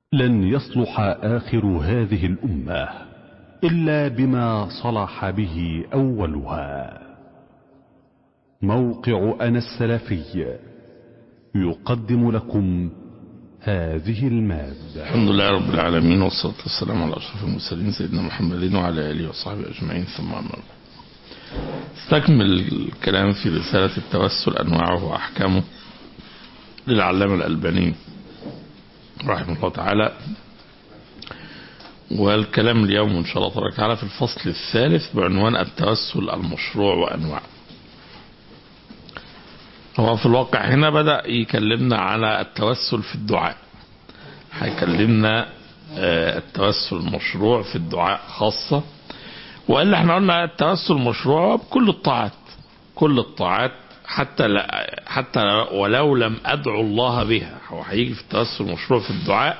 لن يصلح آخر هذه الأمة إلا بما صلح به أولها موقع أنا السلفي يقدم لكم هذه المادة الحمد لله رب العالمين والصلاة والسلام على أشرف المرسلين سيدنا محمد وعلى آله وصحبه أجمعين ثم أما بعد استكمل الكلام في رسالة التوسل أنواعه وأحكامه للعلامة الألباني رحمه الله تعالى والكلام اليوم إن شاء الله تبارك وتعالى في الفصل الثالث بعنوان التوسل المشروع وأنواعه هو في الواقع هنا بدأ يكلمنا على التوسل في الدعاء هيكلمنا التوسل المشروع في الدعاء خاصة وإلا احنا قلنا التوسل مشروع بكل الطاعات كل الطاعات حتى لا حتى ولو لم أدعو الله بها هو هيجي في التوسل المشروع في الدعاء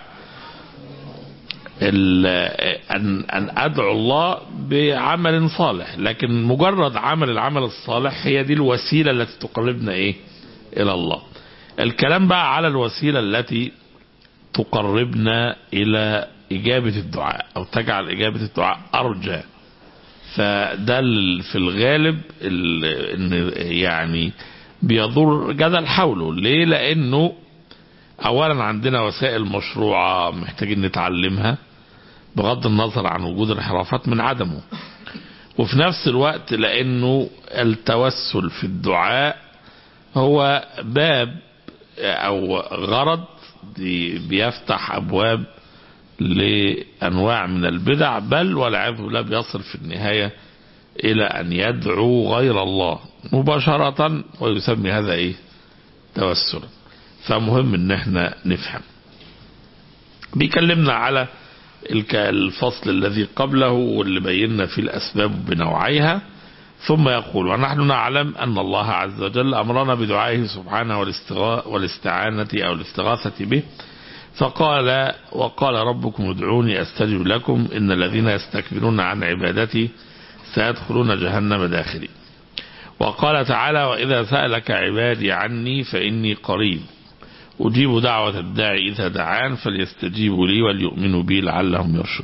أن أن أدعو الله بعمل صالح لكن مجرد عمل العمل الصالح هي دي الوسيلة التي تقربنا إيه إلى الله الكلام بقى على الوسيلة التي تقربنا إلى إجابة الدعاء أو تجعل إجابة الدعاء أرجى فده في الغالب إن يعني بيضر جدل حوله ليه لأنه أولا عندنا وسائل مشروعة محتاجين نتعلمها بغض النظر عن وجود انحرافات من عدمه وفي نفس الوقت لأنه التوسل في الدعاء هو باب أو غرض بيفتح أبواب لأنواع من البدع بل والعياذ بالله بيصل في النهاية إلى أن يدعو غير الله مباشرة ويسمي هذا إيه توسلا فمهم ان احنا نفهم بيكلمنا على الفصل الذي قبله واللي بينا فيه الأسباب بنوعيها ثم يقول ونحن نعلم أن الله عز وجل أمرنا بدعائه سبحانه والاستعانة أو الاستغاثة به فقال وقال ربكم ادعوني أستجب لكم إن الذين يستكبرون عن عبادتي سيدخلون جهنم داخلين وقال تعالى وإذا سألك عبادي عني فإني قريب أجيب دعوة الداعي إذا دعان فليستجيبوا لي وليؤمنوا بي لعلهم يرشدون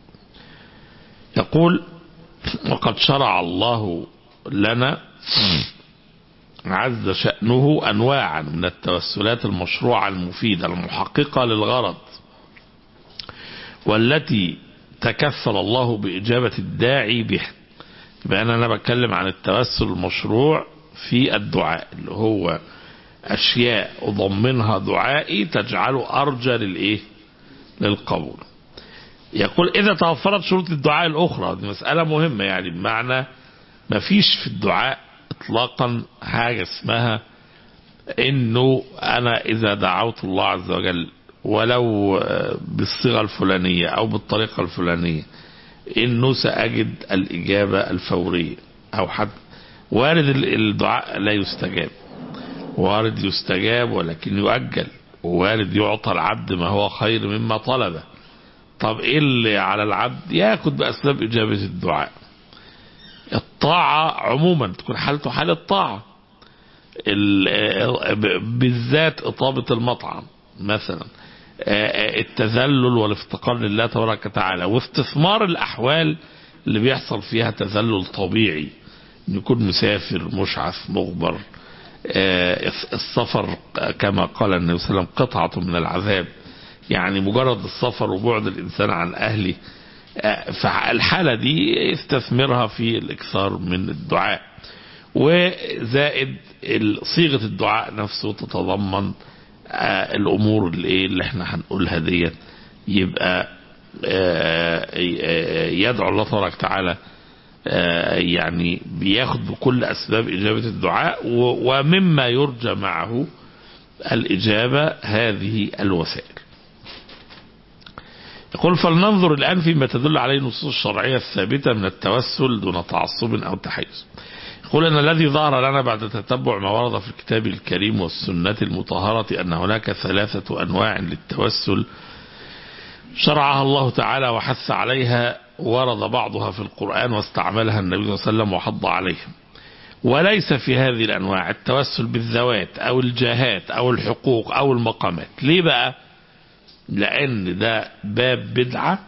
يقول وقد شرع الله لنا عز شأنه أنواعا من التوسلات المشروعة المفيدة المحققة للغرض والتي تكفل الله بإجابة الداعي بها يبقى أنا, أنا بتكلم عن التوسل المشروع في الدعاء اللي هو أشياء أضمنها دعائي تجعله أرجى للإيه للقبول يقول إذا توفرت شروط الدعاء الأخرى دي مسألة مهمة يعني بمعنى ما فيش في الدعاء إطلاقا حاجة اسمها إنه أنا إذا دعوت الله عز وجل ولو بالصيغة الفلانية أو بالطريقة الفلانية إنه سأجد الإجابة الفورية أو حد وارد الدعاء لا يستجاب وارد يستجاب ولكن يؤجل ووارد يعطى العبد ما هو خير مما طلبه طب ايه اللي على العبد ياخد باسباب اجابه الدعاء الطاعه عموما تكون حالته حاله طاعه بالذات اطابه المطعم مثلا التذلل والافتقار لله تبارك وتعالى واستثمار الاحوال اللي بيحصل فيها تذلل طبيعي يكون مسافر مشعث مغبر السفر كما قال النبي صلى الله عليه وسلم قطعة من العذاب يعني مجرد السفر وبعد الإنسان عن أهله فالحالة دي يستثمرها في الإكثار من الدعاء وزائد صيغة الدعاء نفسه تتضمن الأمور اللي, اللي احنا هنقولها ديت يبقى يدعو الله تبارك وتعالى يعني بياخد بكل أسباب إجابة الدعاء ومما يرجى معه الإجابة هذه الوسائل يقول فلننظر الآن فيما تدل عليه النصوص الشرعية الثابتة من التوسل دون تعصب أو تحيز يقول أن الذي ظهر لنا بعد تتبع ما ورد في الكتاب الكريم والسنة المطهرة أن هناك ثلاثة أنواع للتوسل شرعها الله تعالى وحث عليها ورد بعضها في القرآن واستعملها النبي صلى الله عليه وسلم وحض عليها وليس في هذه الأنواع التوسل بالذوات أو الجاهات أو الحقوق أو المقامات ليه بقى لان ده باب بدعة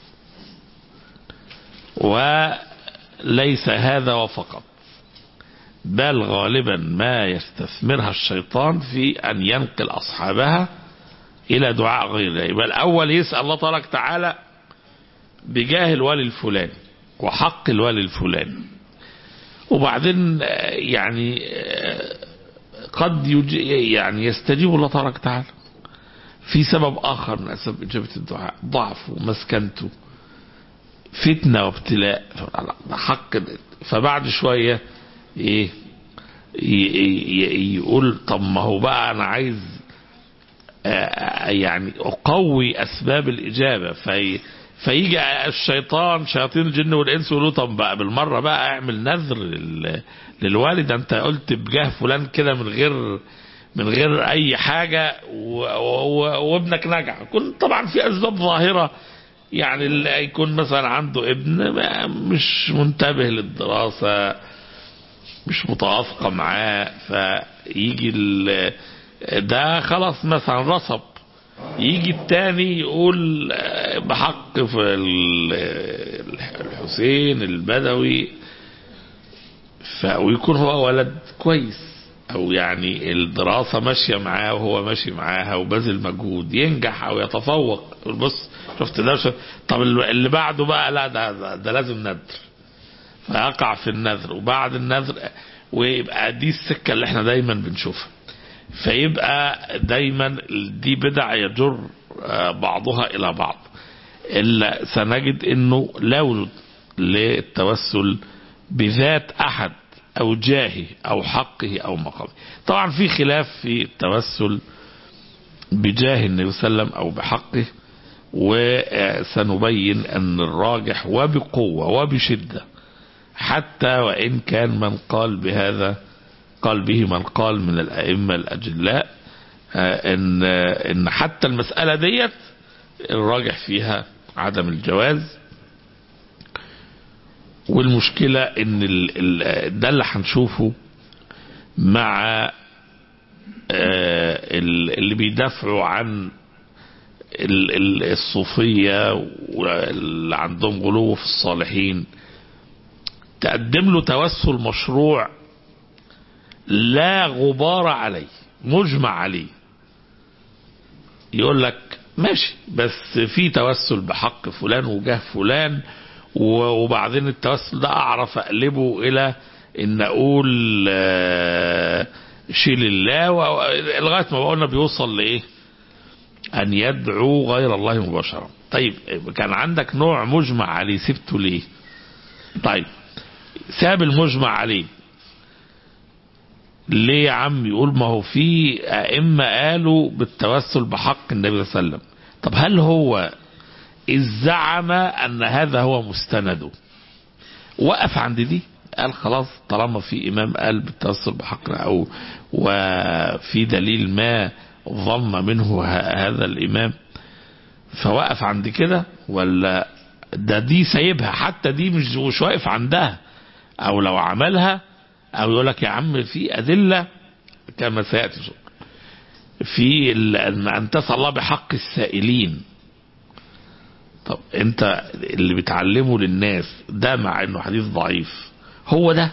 وليس هذا وفقط بل غالبا ما يستثمرها الشيطان في ان ينقل اصحابها الى دعاء غير الله يبقى الاول يسال الله تبارك تعالى بجاه الولي الفلاني وحق الولي الفلاني وبعدين آه، يعني آه، قد يج... يعني يستجيب الله تبارك وتعالى في سبب اخر من اسباب اجابه الدعاء ضعف ومسكنته فتنه وابتلاء ده حق فبعد شويه ايه ي- ي- يقول طب ما هو بقى انا عايز آه، يعني اقوي اسباب الاجابه في فيجي الشيطان شياطين الجن والانس يقولوا طب بقى بالمره بقى اعمل نذر لل- للوالد انت قلت بجاه فلان كده من غير من غير اي حاجه و- و- وابنك نجح كل طبعا في اسباب ظاهره يعني اللي يكون مثلا عنده ابن ما- مش منتبه للدراسه مش متوافقه معاه فيجي ال- ده خلاص مثلا رصب يجي التاني يقول آه، بحق في ال- الحسين البدوي ف ويكون هو ولد كويس او يعني الدراسة ماشية معاه وهو ماشي معاها وبذل مجهود ينجح او يتفوق بص شفت ده شفت طب اللي بعده بقى لا ده, ده, ده لازم نذر فيقع في النذر وبعد النذر ويبقى دي السكة اللي احنا دايما بنشوفها فيبقى دايما دي بدع يجر آه، بعضها الى بعض الا سنجد انه لا وجود للتوسل بذات احد او جاهه او حقه او مقامه طبعا في خلاف في التوسل بجاه النبي صلى الله عليه وسلم او بحقه وسنبين ان الراجح وبقوه وبشده حتى وان كان من قال بهذا قال به من قال من الائمه الاجلاء آه، ان آه، ان حتى المساله ديت الراجح فيها عدم الجواز والمشكلة ان ال- ال- ده اللي هنشوفه مع آه، ال- اللي بيدافعوا عن ال- ال- الصوفية واللي عندهم غلو في الصالحين تقدم له توسل مشروع لا غبار عليه مجمع عليه يقول لك ماشي بس في توسل بحق فلان وجاه فلان و- وبعدين التوسل ده اعرف اقلبه الى ان اقول آه، شيل الله و- لغايه ما قلنا بيوصل لايه؟ ان يدعو غير الله مباشره. طيب كان عندك نوع مجمع عليه سبته ليه؟ طيب ساب المجمع عليه ليه يا عم يقول ما هو في ائمه قالوا بالتوسل بحق النبي صلى الله عليه وسلم طب هل هو إذ زعم أن هذا هو مستنده وقف عند دي قال خلاص طالما في إمام قال بالتوسل بحقنا أو وفي دليل ما ظن منه ه- هذا الإمام فوقف عند كده ولا ده دي سايبها حتى دي مش مش واقف عندها أو لو عملها أو يقول لك يا عم في أدلة كما سيأتي في ال- أن أن تسأل الله بحق السائلين طب انت اللي بتعلمه للناس ده مع انه حديث ضعيف هو ده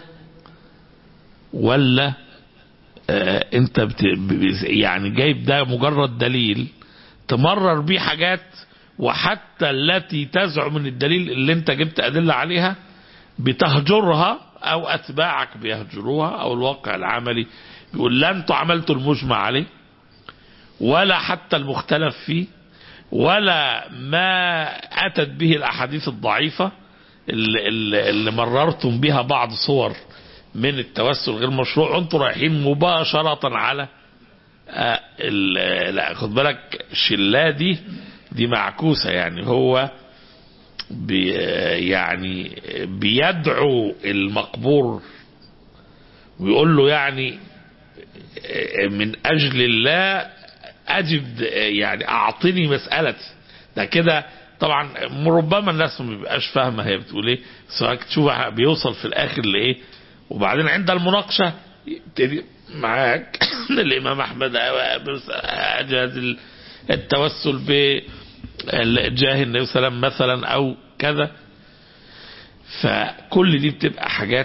ولا آه انت بت ب- يعني جايب ده مجرد دليل تمرر بيه حاجات وحتى التي تزعم من الدليل اللي انت جبت ادله عليها بتهجرها او اتباعك بيهجروها او الواقع العملي بيقول لا انتوا عملتوا المجمع عليه ولا حتى المختلف فيه ولا ما أتت به الأحاديث الضعيفة اللي, اللي اللي مررتم بها بعض صور من التوسل غير مشروع انتم رايحين مباشرة على آه، ال- لا خد بالك الشلة دي دي معكوسة يعني هو بي يعني بيدعو المقبور ويقول له يعني آه، من أجل الله أجب يعني أعطني مسألتي ده كده طبعا ربما الناس ما بيبقاش فاهمة هي بتقول ايه سواء تشوف بيوصل في الآخر لإيه وبعدين عند المناقشة يبتدي معاك الإمام أحمد أجاز ال- التوسل بجاه النبي صلى الله عليه وسلم مثلا او كذا فكل دي بتبقى حاجات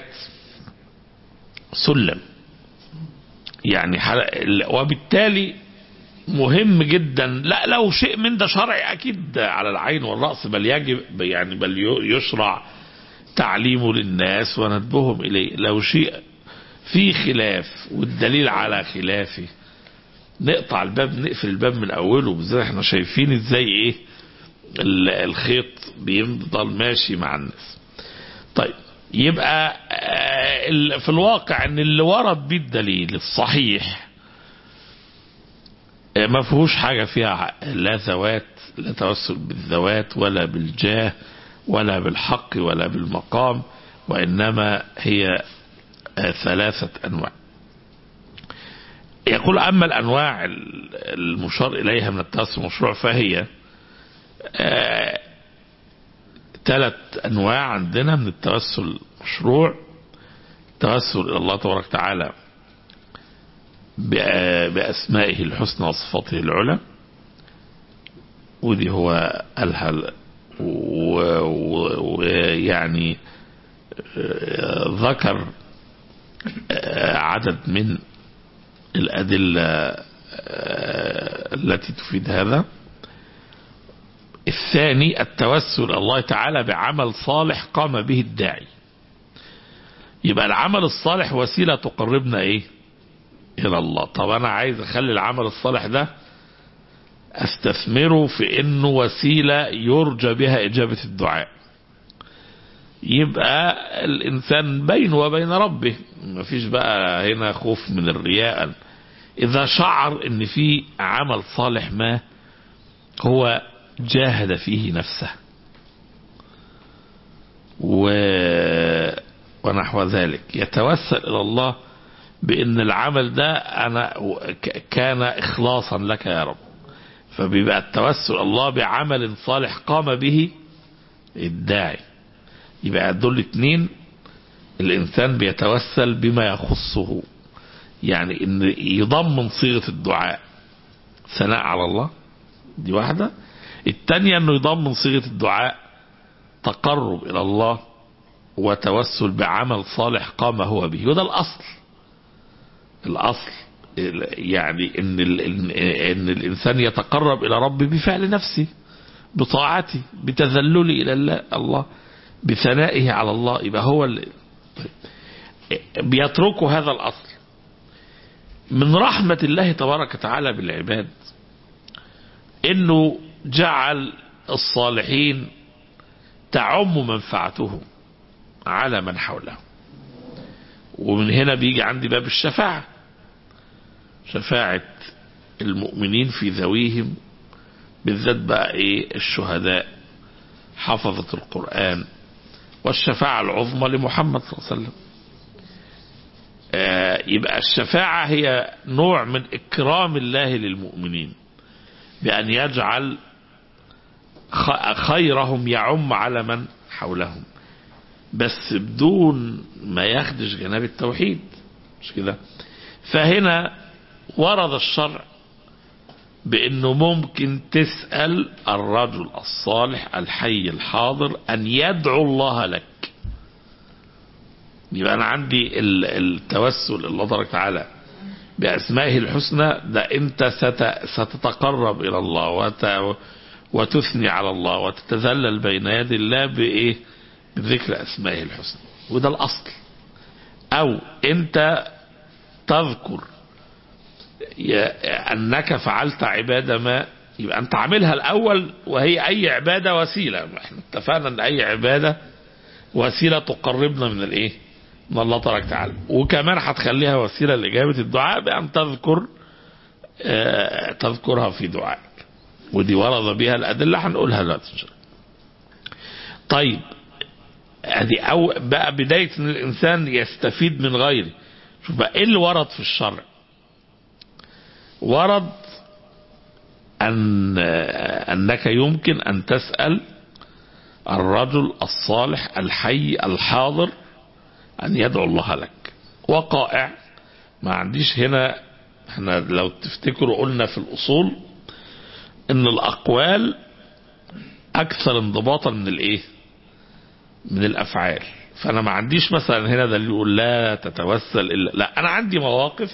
سلم يعني وبالتالي مهم جدا لا لو شيء من ده شرعي اكيد على العين والراس بل يجب يعني بل يشرع تعليمه للناس وندبهم اليه لو شيء في خلاف والدليل على خلافه نقطع الباب نقفل الباب من اوله بالذات احنا شايفين ازاي ايه الخيط بيفضل ماشي مع الناس طيب يبقى في الواقع ان اللي ورد بيه الدليل الصحيح ما فيهوش حاجة فيها لا ذوات لا توسل بالذوات ولا بالجاه ولا بالحق ولا بالمقام وإنما هي ثلاثة أنواع يقول أما الأنواع المشار إليها من التوسل المشروع فهي ثلاث أنواع عندنا من التوسل المشروع توسل إلى الله تبارك وتعالى بأسمائه الحسنى وصفاته العلى ودي هو قالها ويعني ذكر عدد من الأدلة التي تفيد هذا الثاني التوسل الله تعالى بعمل صالح قام به الداعي يبقى العمل الصالح وسيلة تقربنا ايه الى الله طب انا عايز اخلي العمل الصالح ده استثمره في انه وسيلة يرجى بها اجابة الدعاء يبقى الانسان بينه وبين ربه مفيش بقى هنا خوف من الرياء اذا شعر ان في عمل صالح ما هو جاهد فيه نفسه و... ونحو ذلك يتوسل الى الله بان العمل ده انا كان اخلاصا لك يا رب فبيبقى التوسل الله بعمل صالح قام به الداعي يبقى دول اتنين الانسان بيتوسل بما يخصه يعني ان يضمن صيغه الدعاء ثناء على الله دي واحده الثانيه انه يضمن صيغه الدعاء تقرب الى الله وتوسل بعمل صالح قام هو به وده الاصل الاصل يعني ان ان الانسان يتقرب الى ربه بفعل نفسه بطاعته بتذلله الى الله بثنائه على الله يبقى هو اللي بيتركوا هذا الاصل من رحمة الله تبارك وتعالى بالعباد انه جعل الصالحين تعم منفعتهم على من حولهم ومن هنا بيجي عندي باب الشفاعة شفاعة المؤمنين في ذويهم بالذات بقى ايه الشهداء حفظة القرآن والشفاعة العظمى لمحمد صلى الله عليه وسلم آه يبقى الشفاعة هي نوع من إكرام الله للمؤمنين بأن يجعل خيرهم يعم على من حولهم بس بدون ما يخدش جناب التوحيد مش كده فهنا ورد الشرع بانه ممكن تسأل الرجل الصالح الحي الحاضر ان يدعو الله لك يبقى انا عندي التوسل الله تبارك وتعالى باسمائه الحسنى ده انت ستتقرب الى الله وت وتثني على الله وتتذلل بين يدي الله بايه بذكر اسمائه الحسنى وده الاصل او انت تذكر انك فعلت عباده ما يبقى انت عاملها الاول وهي اي عباده وسيله احنا اتفقنا ان اي عباده وسيله تقربنا من الايه من الله تبارك وتعالى وكمان هتخليها وسيله لاجابه الدعاء بان تذكر اه تذكرها في دعائك ودي ورد بها الادله هنقولها دلوقتي ان شاء الله طيب ادي او بقى بدايه ان الانسان يستفيد من غيره شوف بقى ايه اللي ورد في الشرع ورد أن أنك يمكن أن تسأل الرجل الصالح الحي الحاضر أن يدعو الله لك وقائع ما عنديش هنا احنا لو تفتكروا قلنا في الأصول ان الاقوال اكثر انضباطا من الايه من الافعال فانا ما عنديش مثلا هنا دليل يقول لا تتوسل الا لا انا عندي مواقف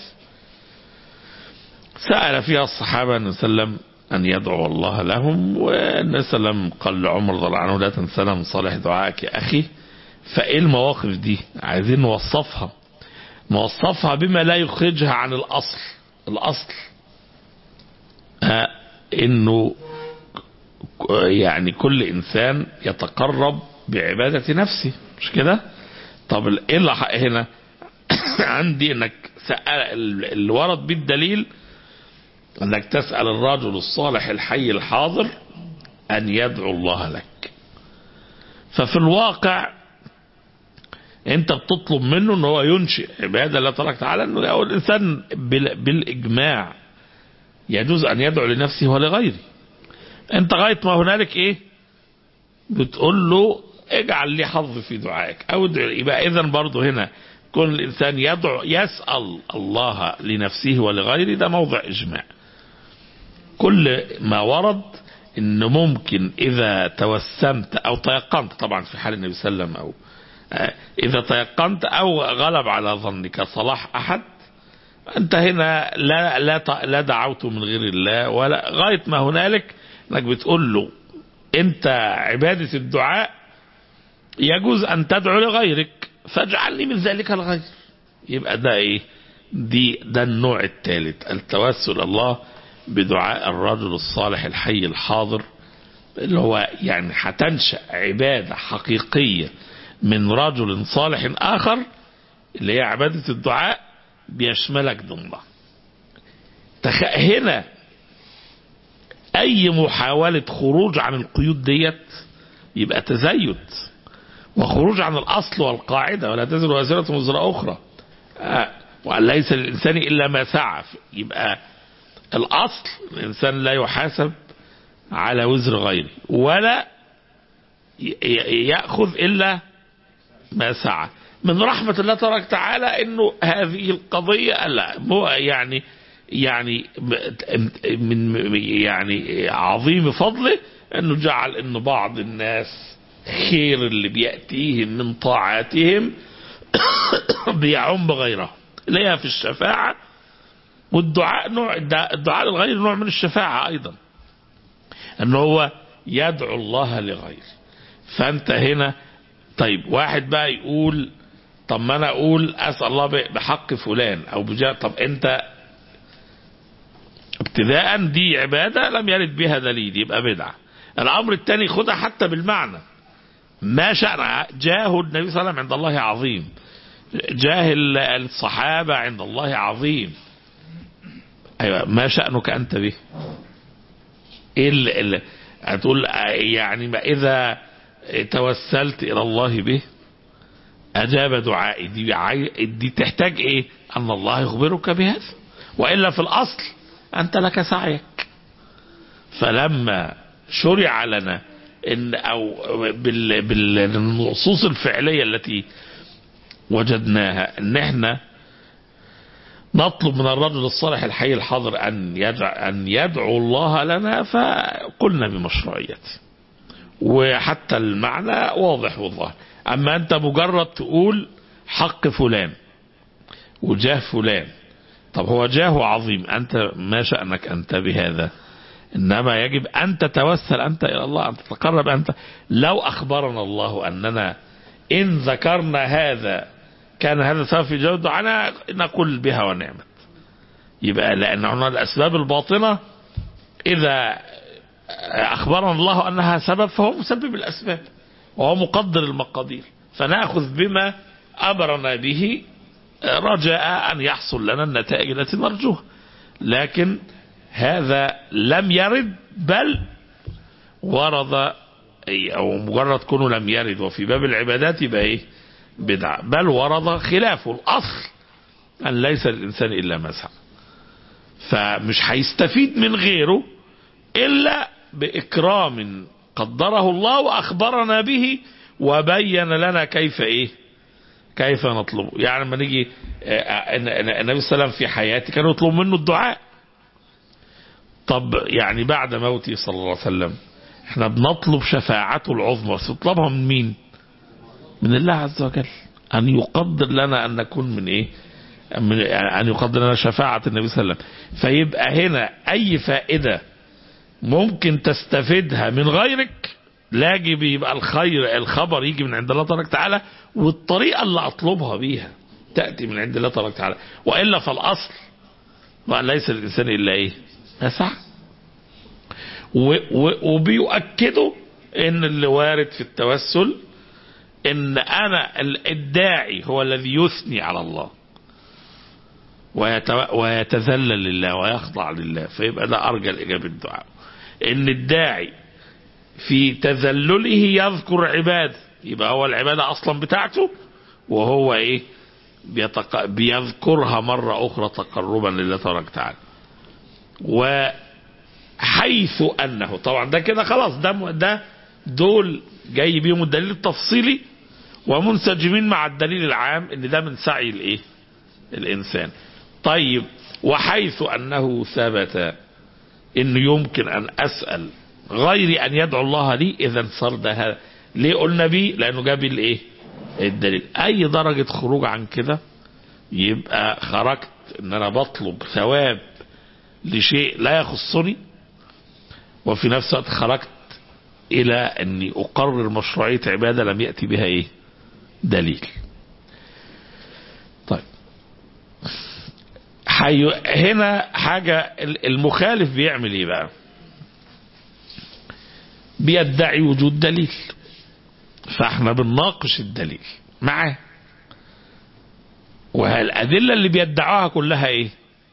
سأل فيها الصحابة النبي صلى الله عليه وسلم أن يدعو الله لهم والنبي صلى الله عليه وسلم قال لعمر رضي الله عنه لا تنسنا من صالح دعائك يا أخي فإيه المواقف دي عايزين نوصفها نوصفها بما لا يخرجها عن الأصل الأصل آه إنه يعني كل إنسان يتقرب بعبادة نفسه مش كده طب ايه اللي هنا عندي انك سأل اللي ورد بالدليل انك تسأل الرجل الصالح الحي الحاضر ان يدعو الله لك ففي الواقع انت بتطلب منه ان هو ينشئ عباده الله تبارك وتعالى انه الانسان بالاجماع يجوز ان يدعو لنفسه ولغيره انت غايه ما هنالك ايه بتقول له اجعل لي حظ في دعائك او ادعو يبقى اذا برضه هنا كل الانسان يدعو يسال الله لنفسه ولغيره ده موضع اجماع كل ما ورد ان ممكن اذا توسمت او تيقنت طبعا في حال النبي صلى الله عليه وسلم او اذا تيقنت او غلب على ظنك صلاح احد انت هنا لا لا لا دعوت من غير الله ولا غايه ما هنالك انك بتقول له انت عباده الدعاء يجوز ان تدعو لغيرك فاجعلني من ذلك الغير يبقى ده ايه دي ده النوع الثالث التوسل الله بدعاء الرجل الصالح الحي الحاضر اللي هو يعني هتنشأ عبادة حقيقية من رجل صالح آخر اللي هي عبادة الدعاء بيشملك ضمنها تخ... هنا أي محاولة خروج عن القيود ديت يبقى تزيد وخروج عن الأصل والقاعدة ولا تزر وازرة وزر أخرى آه. وأن ليس للإنسان إلا ما سعى يبقى الأصل الإنسان لا يحاسب على وزر غيره ولا يأخذ إلا ما سعى من رحمة الله تبارك وتعالى أنه هذه القضية لا مو يعني يعني من يعني عظيم فضله أنه جعل أن بعض الناس خير اللي بيأتيهم من طاعاتهم بيعم غيره ليها في الشفاعة والدعاء نوع الدعاء للغير نوع من الشفاعة أيضا أنه هو يدعو الله لغير فأنت هنا طيب واحد بقى يقول طب ما أنا أقول أسأل الله بحق فلان أو بجاء طب أنت ابتداء دي عبادة لم يرد بها دليل يبقى بدعة الأمر الثاني خدها حتى بالمعنى ما شأن جاه النبي صلى الله عليه وسلم عند الله عظيم جاه الصحابة عند الله عظيم أيوة ما شأنك أنت به إيه اللي, اللي هتقول يعني ما إذا توسلت إلى الله به أجاب دعائي دي, دي تحتاج إيه أن الله يخبرك بهذا وإلا في الأصل أنت لك سعيك فلما شرع لنا إن أو بال بالنصوص الفعلية التي وجدناها ان احنا نطلب من الرجل الصالح الحي الحاضر ان يدعو, أن يدعو الله لنا فقلنا بمشروعيته وحتى المعنى واضح والله اما انت مجرد تقول حق فلان وجاه فلان طب هو جاه عظيم انت ما شأنك انت بهذا انما يجب ان تتوسل انت الى الله ان تتقرب انت لو اخبرنا الله اننا إن ذكرنا هذا كان هذا سبب في جود دعانا نقول بها ونعمت يبقى لأن هنا الأسباب الباطنة إذا أخبرنا الله أنها سبب فهو مسبب الأسباب وهو مقدر المقادير فنأخذ بما أمرنا به رجاء أن يحصل لنا النتائج التي نرجوها لكن هذا لم يرد بل ورد او مجرد كونه لم يرد وفي باب العبادات يبقى ايه بدعة بل ورد خلافه الاصل ان ليس للانسان الا ما سعى فمش هيستفيد من غيره الا باكرام قدره الله واخبرنا به وبين لنا كيف ايه كيف نطلبه يعني لما نيجي النبي صلى الله عليه وسلم في حياته كانوا يطلبوا منه الدعاء طب يعني بعد موته صلى الله عليه وسلم احنا بنطلب شفاعته العظمى بس نطلبها من مين من الله عز وجل ان يقدر لنا ان نكون من ايه من ان يقدر لنا شفاعة النبي صلى الله عليه وسلم فيبقى هنا اي فائدة ممكن تستفيدها من غيرك لاجب يبقى الخير الخبر يجي من عند الله تبارك وتعالى والطريقة اللي اطلبها بيها تأتي من عند الله تبارك وتعالى وإلا فالأصل ليس الإنسان إلا إيه يسعى وبيؤكدوا ان اللي وارد في التوسل ان انا الداعي هو الذي يثني على الله ويتذلل لله ويخضع لله فيبقى ده ارجى الاجابه الدعاء ان الداعي في تذلله يذكر عباده يبقى هو العباده اصلا بتاعته وهو ايه بيتق... بيذكرها مرة أخرى تقربا لله تبارك وتعالى وحيث أنه طبعا ده كده خلاص ده ده دول جاي بيهم الدليل التفصيلي ومنسجمين مع الدليل العام ان ده من سعي الايه الانسان طيب وحيث انه ثبت انه يمكن ان اسال غير ان يدعو الله لي اذا صار ده هذا ليه قلنا بيه لانه جاب الايه الدليل اي درجة خروج عن كده يبقى خرجت ان انا بطلب ثواب لشيء لا يخصني وفي نفس الوقت خرجت الى اني اقرر مشروعية عبادة لم يأتي بها ايه دليل طيب حي... هنا حاجة المخالف بيعمل ايه بقى بيدعي وجود دليل فاحنا بنناقش الدليل معاه والأدلة اللي بيدعوها كلها ايه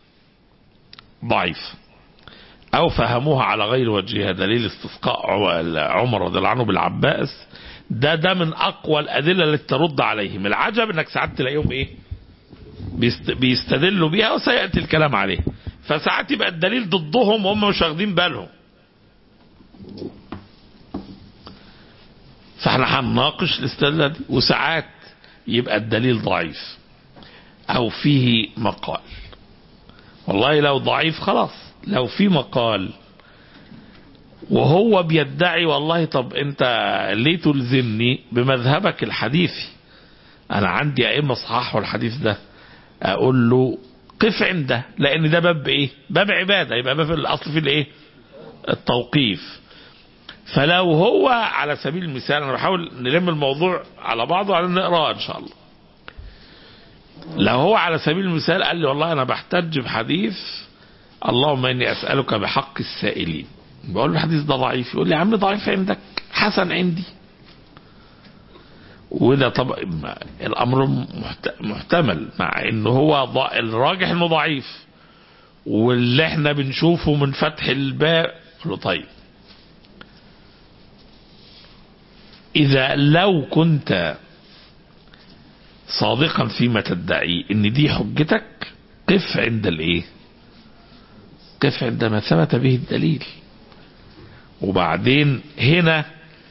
ضعيف او فهموها على غير وجهها دليل استسقاء عمر رضي الله عنه بالعباس ده ده من اقوى الادله التي ترد عليهم العجب انك ساعات تلاقيهم ايه بيست بيستدلوا بيها وسياتي الكلام عليه فساعات يبقى الدليل ضدهم وهم مش واخدين بالهم فاحنا هنناقش الاستدلال دي وساعات يبقى الدليل ضعيف او فيه مقال والله لو ضعيف خلاص لو في مقال وهو بيدعي والله طب انت ليه تلزمني بمذهبك الحديثي انا عندي ائمه صححوا الحديث ده اقول له قف عنده لان ده باب ايه باب عباده يبقى باب الاصل في الايه التوقيف فلو هو على سبيل المثال انا بحاول نلم الموضوع على بعضه على نقراه ان شاء الله لو هو على سبيل المثال قال لي والله انا بحتج بحديث اللهم اني اسالك بحق السائلين بقول له الحديث ده ضعيف يقول لي يا عم ضعيف عندك حسن عندي وده طبعا الامر محتمل مع ان هو الراجح انه ضعيف واللي احنا بنشوفه من فتح الباب له طيب اذا لو كنت صادقا فيما تدعي ان دي حجتك قف عند الايه قف عند ما ثبت به الدليل وبعدين هنا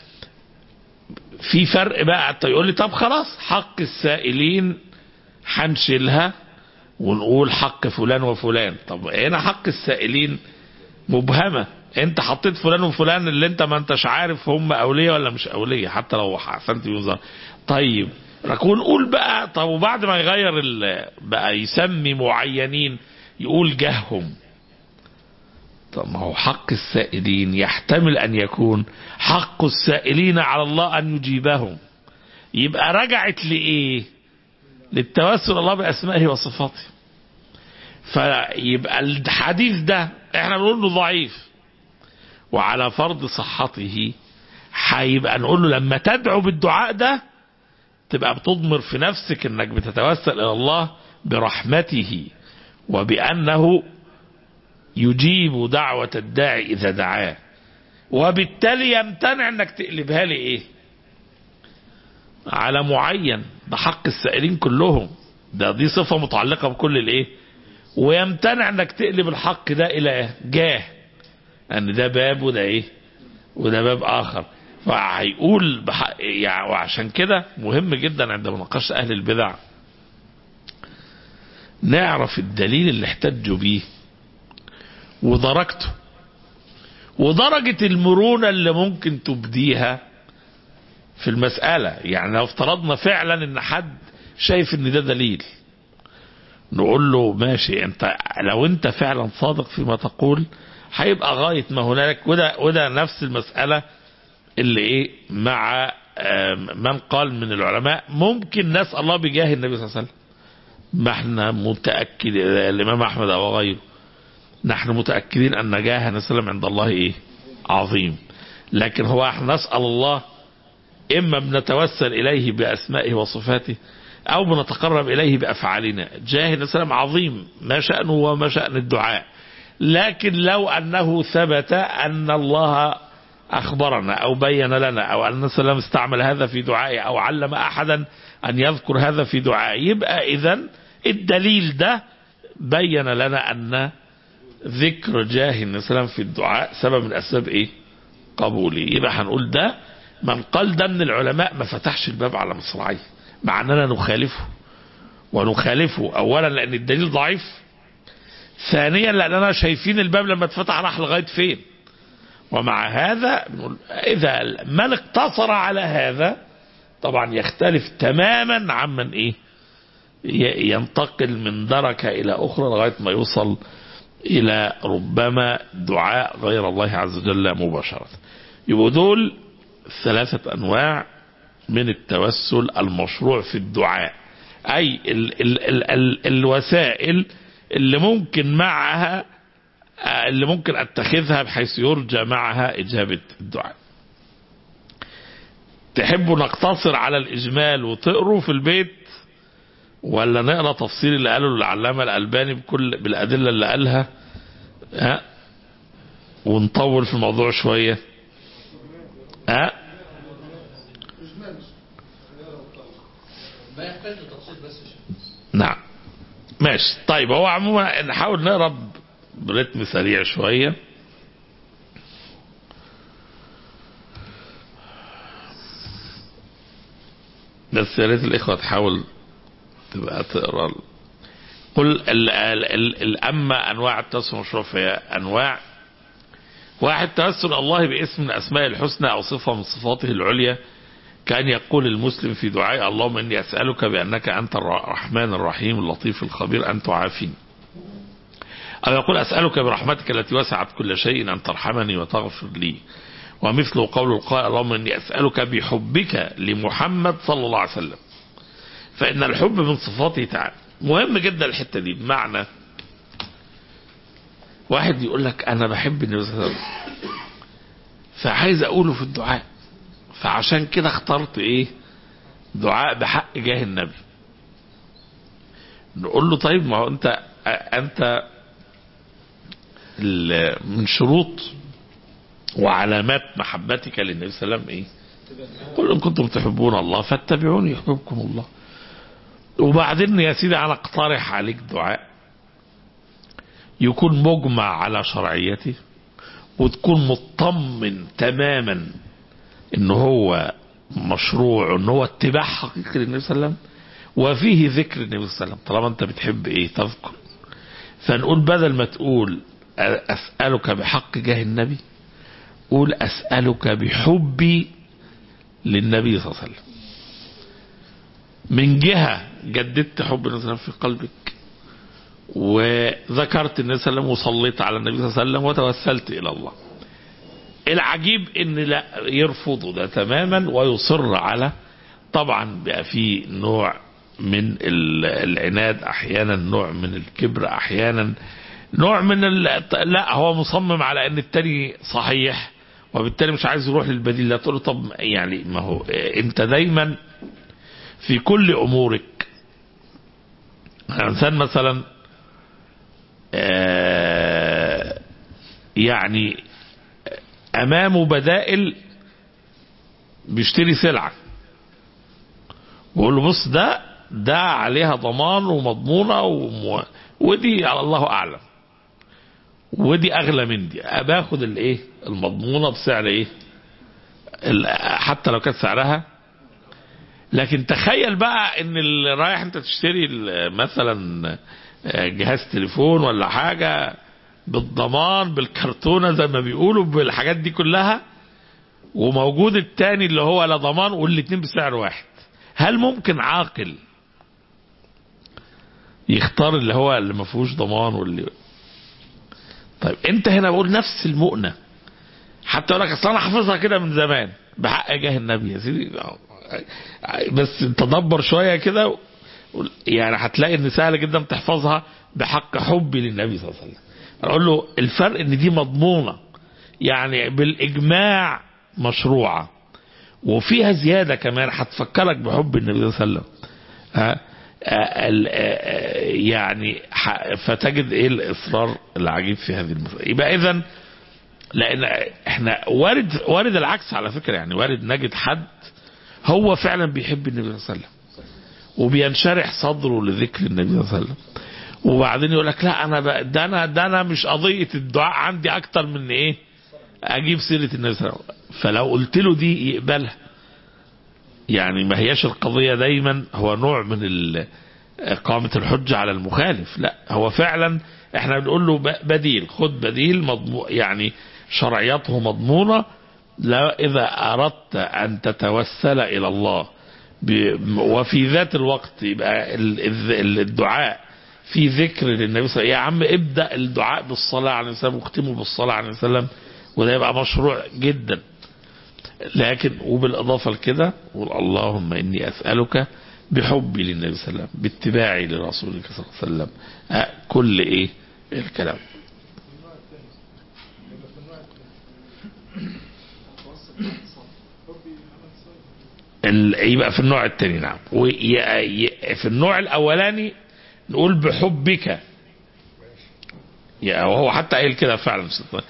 في فرق بقى يقول لي طب خلاص حق السائلين هنشيلها ونقول حق فلان وفلان طب هنا حق السائلين مبهمة انت حطيت فلان وفلان اللي انت ما انتش عارف هم اولياء ولا مش اولياء حتى لو احسنت يوزر طيب نكون نقول بقى طب وبعد ما يغير بقى يسمي معينين يقول جههم طب ما هو حق السائلين يحتمل ان يكون حق السائلين على الله ان يجيبهم يبقى رجعت لايه للتوسل الله باسمائه وصفاته فيبقى الحديث ده احنا بنقول له ضعيف وعلى فرض صحته هيبقى نقول له لما تدعو بالدعاء ده تبقى بتضمر في نفسك انك بتتوسل الى الله برحمته وبانه يجيب دعوة الداعي اذا دعاه وبالتالي يمتنع انك تقلبها لي ايه على معين ده حق السائلين كلهم ده دي صفة متعلقة بكل الايه ويمتنع انك تقلب الحق ده الى جاه ان ده باب وده ايه وده باب اخر فهيقول بحق يعني وعشان كده مهم جدا عند مناقشة اهل البدع نعرف الدليل اللي احتجوا بيه ودرجته ودرجة المرونة اللي ممكن تبديها في المسألة يعني لو افترضنا فعلا ان حد شايف ان ده دليل نقول له ماشي انت لو انت فعلا صادق فيما تقول هيبقى غاية ما هنالك وده وده نفس المسألة اللي ايه مع من قال من العلماء ممكن نسأل الله بجاه النبي صلى الله عليه وسلم ما احنا متأكد الإمام أحمد أو غيره نحن متأكدين أن جاه النبي صلى الله عليه وسلم عند الله إيه عظيم لكن هو احنا نسأل الله إما بنتوسل إليه بأسمائه وصفاته أو بنتقرب إليه بأفعالنا جاه النبي صلى الله عليه وسلم عظيم ما شأنه وما شأن الدعاء لكن لو أنه ثبت أن الله أخبرنا أو بين لنا أو أن النبي صلى الله عليه وسلم استعمل هذا في دعائه أو علم أحدا أن يذكر هذا في دعائه يبقى إذا الدليل ده بين لنا أن ذكر جاه النبي صلى الله عليه وسلم في الدعاء سبب من أسباب إيه قبوله يبقى هنقول ده من قال ده من العلماء ما فتحش الباب على مصراعيه مع أننا نخالفه ونخالفه أولا لأن الدليل ضعيف ثانيا لأننا شايفين الباب لما اتفتح راح لغاية فين ومع هذا إذا من اقتصر على هذا طبعا يختلف تماما عمن إيه ينتقل من دركة إلى أخرى لغاية ما يوصل إلى ربما دعاء غير الله عز وجل مباشرة يبقوا دول ثلاثة أنواع من التوسل المشروع في الدعاء أي ال ال ال ال الوسائل اللي ممكن معها اللي ممكن اتخذها بحيث يرجى معها اجابه الدعاء. تحبوا نقتصر على الاجمال وتقروا في البيت ولا نقرا تفصيل اللي قاله العلامه الالباني بكل بالادله اللي قالها ها ونطول في الموضوع شويه ها نعم ماشي طيب هو عموما نحاول نقرا برتم سريع شوية بس يا ريت الإخوة تحاول تبقى تقرا قل ال ال ال الأما أنواع التوسل المشروع فهي أنواع واحد توسل الله باسم من أسماء الحسنى أو صفة من صفاته العليا كان يقول المسلم في دعائه اللهم إني أسألك بأنك أنت الرحمن الرحيم اللطيف الخبير أن تعافيني أو يقول أسألك برحمتك التي وسعت كل شيء أن ترحمني وتغفر لي ومثل قول القائل اللهم إني أسألك بحبك لمحمد صلى الله عليه وسلم فإن الحب من صفاته تعالى مهم جدا الحتة دي بمعنى واحد يقول لك أنا بحب النبي صلى الله عليه وسلم فعايز أقوله في الدعاء فعشان كده اخترت إيه دعاء بحق جاه النبي نقول له طيب ما هو أنت أنت من شروط وعلامات محبتك للنبي صلى الله عليه وسلم ايه؟ قل ان كنتم تحبون الله فاتبعوني يحببكم الله. وبعدين يا سيدي انا اقترح عليك دعاء يكون مجمع على شرعيته وتكون مطمن تماما ان هو مشروع ان هو اتباع حقيقي للنبي صلى الله عليه وسلم وفيه ذكر النبي صلى الله عليه وسلم طالما انت بتحب ايه تذكر فنقول بدل ما تقول أسألك بحق جاه النبي قول أسألك بحبي للنبي صلى الله عليه وسلم من جهة جددت حب النبي صلى الله عليه وسلم في قلبك وذكرت النبي صلى الله عليه وسلم وصليت على النبي صلى الله عليه وسلم وتوسلت إلى الله العجيب ان لا يرفضوا ده تماما ويصر على طبعا بقى في نوع من العناد احيانا نوع من الكبر احيانا نوع من ال... لا هو مصمم على ان التاني صحيح وبالتالي مش عايز يروح للبديل ده تقول له طب يعني ما هو انت دايما في كل امورك انسان مثلا آه يعني امامه بدائل بيشتري سلعه ويقول له بص ده ده عليها ضمان ومضمونه وم... ودي على الله اعلم ودي اغلى من دي باخد الايه المضمونه بسعر ايه حتى لو كانت سعرها لكن تخيل بقى ان اللي رايح انت تشتري مثلا جهاز تليفون ولا حاجه بالضمان بالكرتونة زي ما بيقولوا بالحاجات دي كلها وموجود التاني اللي هو لا ضمان والاتنين بسعر واحد هل ممكن عاقل يختار اللي هو اللي ما فيهوش ضمان واللي طيب انت هنا بقول نفس المؤنة حتى اقول لك اصل انا حافظها كده من زمان بحق جاه النبي يا سيدي بس تدبر شويه كده يعني هتلاقي ان سهل جدا تحفظها بحق حبي للنبي صلى الله عليه وسلم اقول له الفرق ان دي مضمونه يعني بالاجماع مشروعه وفيها زياده كمان هتفكرك بحب النبي صلى الله عليه وسلم ها يعني فتجد ايه الاصرار العجيب في هذه المسألة يبقى اذا لان احنا وارد وارد العكس على فكره يعني وارد نجد حد هو فعلا بيحب النبي صلى الله عليه وسلم وبينشرح صدره لذكر النبي صلى الله عليه وسلم وبعدين يقول لك لا انا بقى ده انا ده انا مش قضيه الدعاء عندي اكتر من ايه اجيب سيره النبي صلى الله عليه وسلم فلو قلت له دي يقبلها يعني ما هياش القضيه دايما هو نوع من اقامه الحجه على المخالف لا هو فعلا احنا بنقول له بديل خد بديل مضمون يعني شرعيته مضمونه لا اذا اردت ان تتوسل الى الله وفي ذات الوقت يبقى الدعاء في ذكر للنبي صلى الله عليه وسلم يا عم ابدا الدعاء بالصلاه على النبي صلى الله عليه وسلم واختمه بالصلاه على النبي صلى الله عليه وسلم وده يبقى مشروع جدا لكن وبالاضافه لكده قول اللهم اني اسالك بحبي للنبي صلى الله عليه وسلم باتباعي لرسولك صلى الله عليه وسلم أه كل ايه الكلام يبقى في النوع الثاني نعم في النوع الاولاني نقول بحبك يعني وهو حتى قايل كده فعلا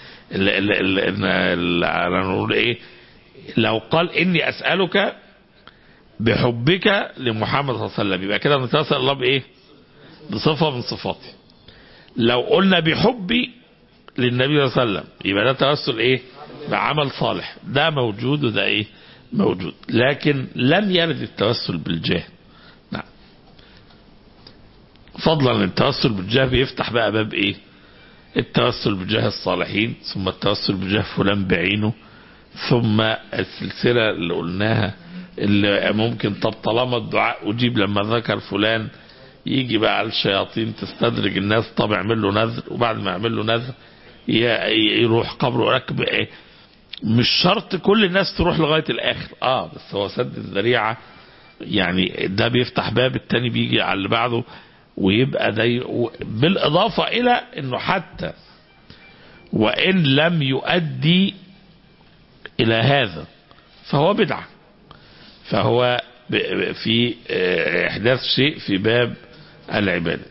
انا نقول ايه لو قال اني اسالك بحبك لمحمد صلى الله عليه وسلم يبقى كده نتوسل الله بايه بصفه من صفاته لو قلنا بحبي للنبي صلى الله عليه وسلم يبقى ده توسل ايه بعمل صالح ده موجود وده ايه موجود لكن لم يرد التوسل بالجاه نعم فضلا التوسل بالجاه بيفتح بقى باب ايه التوسل بجاه الصالحين ثم التوسل بجاه فلان بعينه ثم السلسلة اللي قلناها اللي ممكن طب طالما الدعاء أجيب لما ذكر فلان يجي بقى الشياطين تستدرج الناس طب اعمل له نذر وبعد ما يعمل له نذر يروح قبره وركب ايه مش شرط كل الناس تروح لغاية الآخر اه بس هو سد الذريعة يعني ده بيفتح باب التاني بيجي على اللي بعده ويبقى ده بالإضافة إلى أنه حتى وإن لم يؤدي إلى هذا فهو بدعة فهو في إحداث شيء في باب العبادة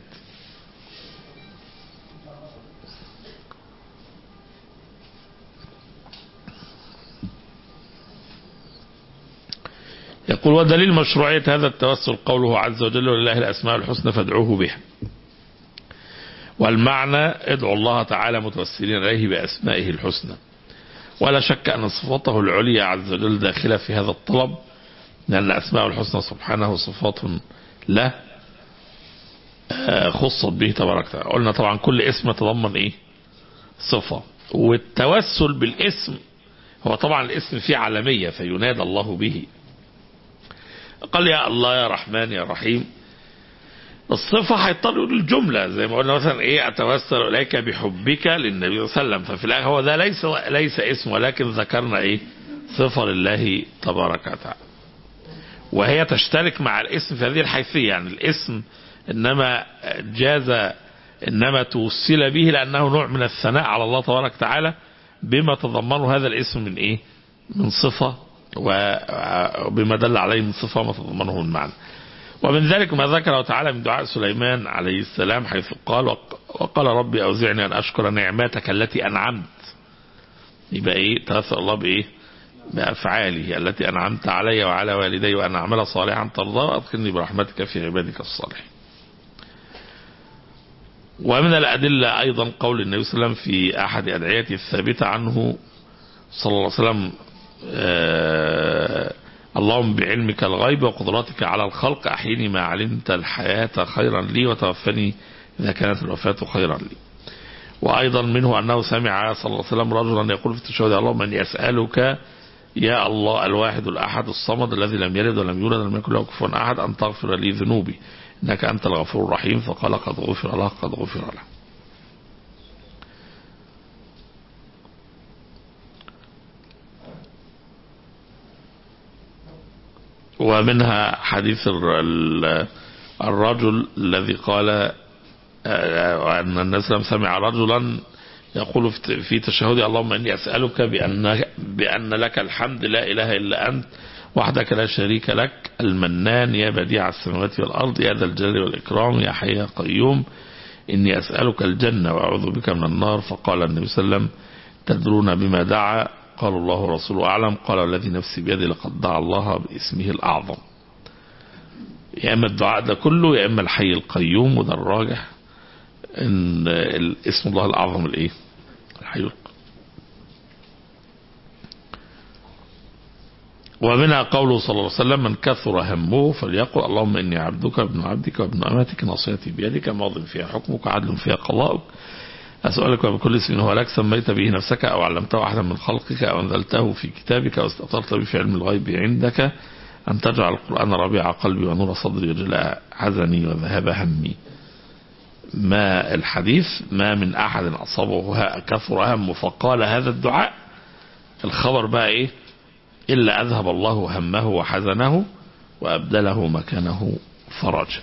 يقول ودليل مشروعية هذا التوسل قوله عز وجل ولله الأسماء الحسنى فادعوه بها والمعنى ادعوا الله تعالى متوسلين إليه بأسمائه الحسنى ولا شك أن صفاته العليا عز وجل داخلة في هذا الطلب لأن أسماء الحسنى سبحانه صفات له خصت به تبارك وتعالى قلنا طبعا كل اسم يتضمن ايه صفة والتوسل بالاسم هو طبعا الاسم فيه عالمية فينادى الله به قال يا الله يا رحمن يا رحيم الصفة هيضطر الجملة زي ما قلنا مثلا ايه اتوسل اليك بحبك للنبي صلى الله عليه وسلم ففي الاخر هو ده ليس ليس اسم ولكن ذكرنا ايه صفة لله تبارك وتعالى وهي تشترك مع الاسم في هذه الحيثية يعني الاسم انما جاز انما توسل به لانه نوع من الثناء على الله تبارك وتعالى بما تضمنه هذا الاسم من ايه من صفة وبما دل عليه من صفة ما تضمنه من معنى ومن ذلك ما ذكره تعالى من دعاء سليمان عليه السلام حيث قال وقال ربي أوزعني أن أشكر نعمتك التي أنعمت يبقى إيه توسل الله بإيه بأفعاله التي أنعمت علي وعلى والدي وأن أعمل صالحا ترضى وأدخلني برحمتك في عبادك الصالحين ومن الأدلة أيضا قول النبي صلى الله عليه وسلم في أحد أدعيته الثابتة عنه صلى الله عليه وسلم آه اللهم بعلمك الغيب وقدرتك على الخلق أحيني ما علمت الحياة خيرا لي وتوفني إذا كانت الوفاة خيرا لي وأيضا منه أنه سمع صلى الله عليه وسلم رجلا يقول في التشهد اللهم أني أسألك يا الله الواحد الأحد الصمد الذي لم يلد ولم يولد ولم يكن له كفوا أحد أن تغفر لي ذنوبي إنك أنت الغفور الرحيم فقال قد غفر له قد غفر له ومنها حديث الرجل الذي قال أن الناس لم سمع رجلا يقول في تشهدي اللهم إني أسألك بأن, بأن لك الحمد لا إله إلا أنت وحدك لا شريك لك المنان يا بديع السماوات والأرض يا ذا الجلال والإكرام يا حي يا قيوم إني أسألك الجنة وأعوذ بك من النار فقال النبي صلى الله عليه وسلم تدرون بما دعا قال الله ورسوله أعلم قال الذي نفسي بيدي لقد دعا الله باسمه الأعظم يا إما الدعاء ده كله يا إما الحي القيوم وده الراجح ان اسم الله الاعظم الايه الحي القيوم ومنها قوله صلى الله عليه وسلم من كثر همه فليقل اللهم اني عبدك ابن عبدك وابن امتك ناصيتي بيدك ماض فيها حكمك عدل فيها قضاؤك أسألك بكل اسم هو لك سميت به نفسك أو علمته أحدا من خلقك أو أنزلته في كتابك أو استأثرت به في علم الغيب عندك أن تجعل القرآن ربيع قلبي ونور صدري وجلاء حزني وذهاب همي ما الحديث ما من أحد أصابه كثر همه فقال هذا الدعاء الخبر بقى إيه إلا أذهب الله همه وحزنه وأبدله مكانه فرجا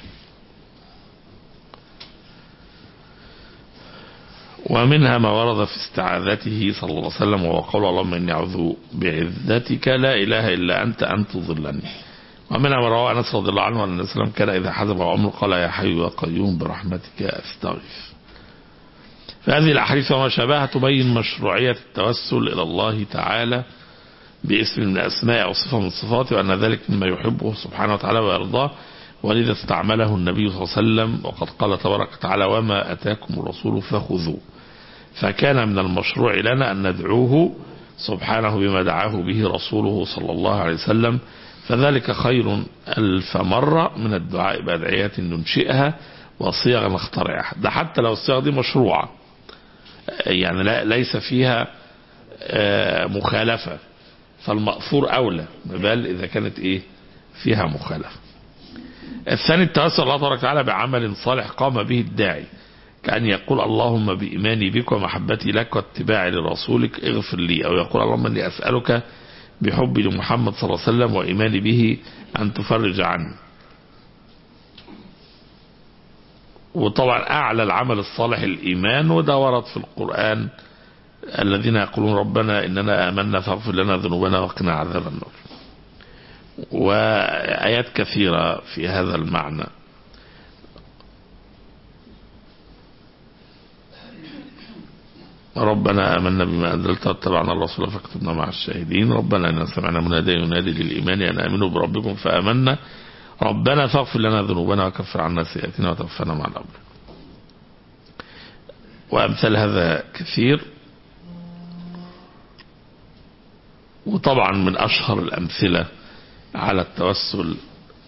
ومنها ما ورد في استعاذته صلى الله عليه وسلم وهو قول اللهم إني أعوذ بعزتك لا إله إلا أنت أن تضلني ومنها ما رواه أنس رضي الله عنه أن النبي صلى الله عليه وسلم كان إذا حزب عمر قال يا حي يا قيوم برحمتك أستغيث فهذه الأحاديث وما شابهها تبين مشروعية التوسل إلى الله تعالى باسم من الأسماء أو صفة من صفاته وأن ذلك مما يحبه سبحانه وتعالى ويرضاه ولذا استعمله النبي صلى الله عليه وسلم وقد قال تبارك وتعالى وما أتاكم الرسول فخذوه فكان من المشروع لنا أن ندعوه سبحانه بما دعاه به رسوله صلى الله عليه وسلم فذلك خير ألف مرة من الدعاء بأدعيات ننشئها وصيغ نخترعها ده حتى لو الصيغ دي مشروعة يعني لا ليس فيها مخالفة فالمأثور أولى بل إذا كانت إيه فيها مخالفة الثاني التوسل الله تبارك وتعالى بعمل صالح قام به الداعي كأن يقول اللهم بإيماني بك ومحبتي لك واتباعي لرسولك اغفر لي أو يقول اللهم أني أسألك بحبي لمحمد صلى الله عليه وسلم وإيماني به أن تفرج عني وطبعا أعلى العمل الصالح الإيمان وده ورد في القرآن الذين يقولون ربنا إننا آمنا فاغفر لنا ذنوبنا وقنا عذاب النار وآيات كثيرة في هذا المعنى ربنا آمنا بما أنزلت واتبعنا الرسول فاكتبنا مع الشاهدين ربنا إننا سمعنا مناديا ينادي للإيمان أن آمنوا بربكم فآمنا ربنا فاغفر لنا ذنوبنا وكفر عنا سيئاتنا وتوفنا مع الأبرار وأمثال هذا كثير وطبعا من أشهر الأمثلة على التوسل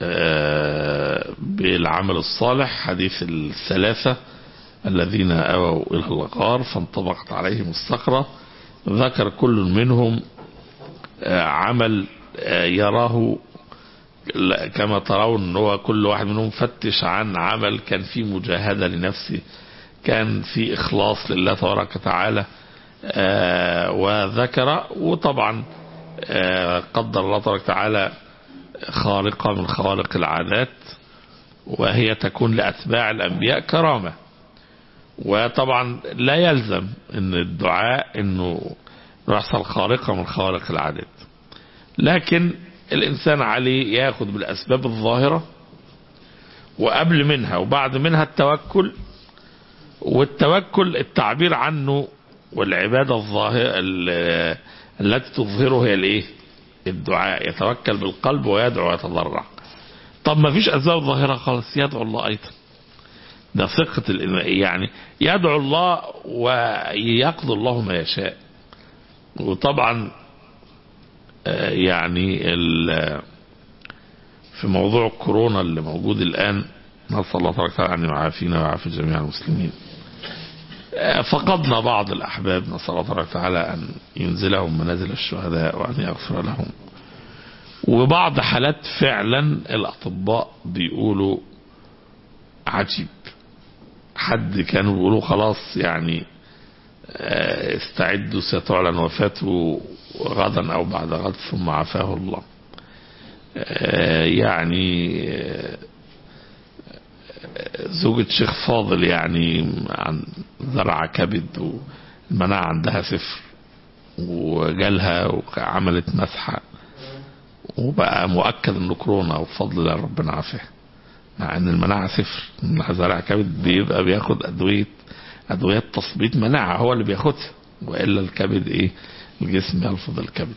بالعمل الصالح حديث الثلاثة الذين أووا إلى الغار فانطبقت عليهم الصخرة ذكر كل منهم عمل يراه كما ترون هو كل واحد منهم فتش عن عمل كان فيه مجاهدة لنفسه كان في إخلاص لله تبارك وتعالى وذكر وطبعا قدر الله تبارك وتعالى خارقة من خوارق العادات وهي تكون لأتباع الأنبياء كرامة وطبعا لا يلزم ان الدعاء انه يحصل خارقة من خوارق العادات لكن الانسان عليه ياخذ بالاسباب الظاهرة وقبل منها وبعد منها التوكل والتوكل التعبير عنه والعبادة الظاهرة التي تظهره هي الايه الدعاء يتوكل بالقلب ويدعو ويتضرع طب ما فيش اسباب ظاهرة خالص يدعو الله ايضا ده ثقة يعني يدعو الله ويقضي الله ما يشاء وطبعا يعني في موضوع الكورونا اللي موجود الآن نسأل الله تبارك وتعالى أن يعافينا ويعافي جميع المسلمين فقدنا بعض الأحباب نسأل الله تبارك وتعالى أن ينزلهم منازل الشهداء وأن يغفر لهم وبعض حالات فعلا الأطباء بيقولوا عجيب حد كانوا بيقولوا خلاص يعني استعدوا ستعلن وفاته غدا أو بعد غد ثم عافاه الله يعني زوجة شيخ فاضل يعني عن زرع كبد والمناعة عندها صفر وجالها وعملت مسحة وبقى مؤكد انه كورونا وبفضل الله ربنا عافاها مع ان المناعة صفر زرع كبد بيبقى بياخد ادوية ادوية تثبيط مناعة هو اللي بياخدها والا الكبد ايه الجسم يلفظ الكبد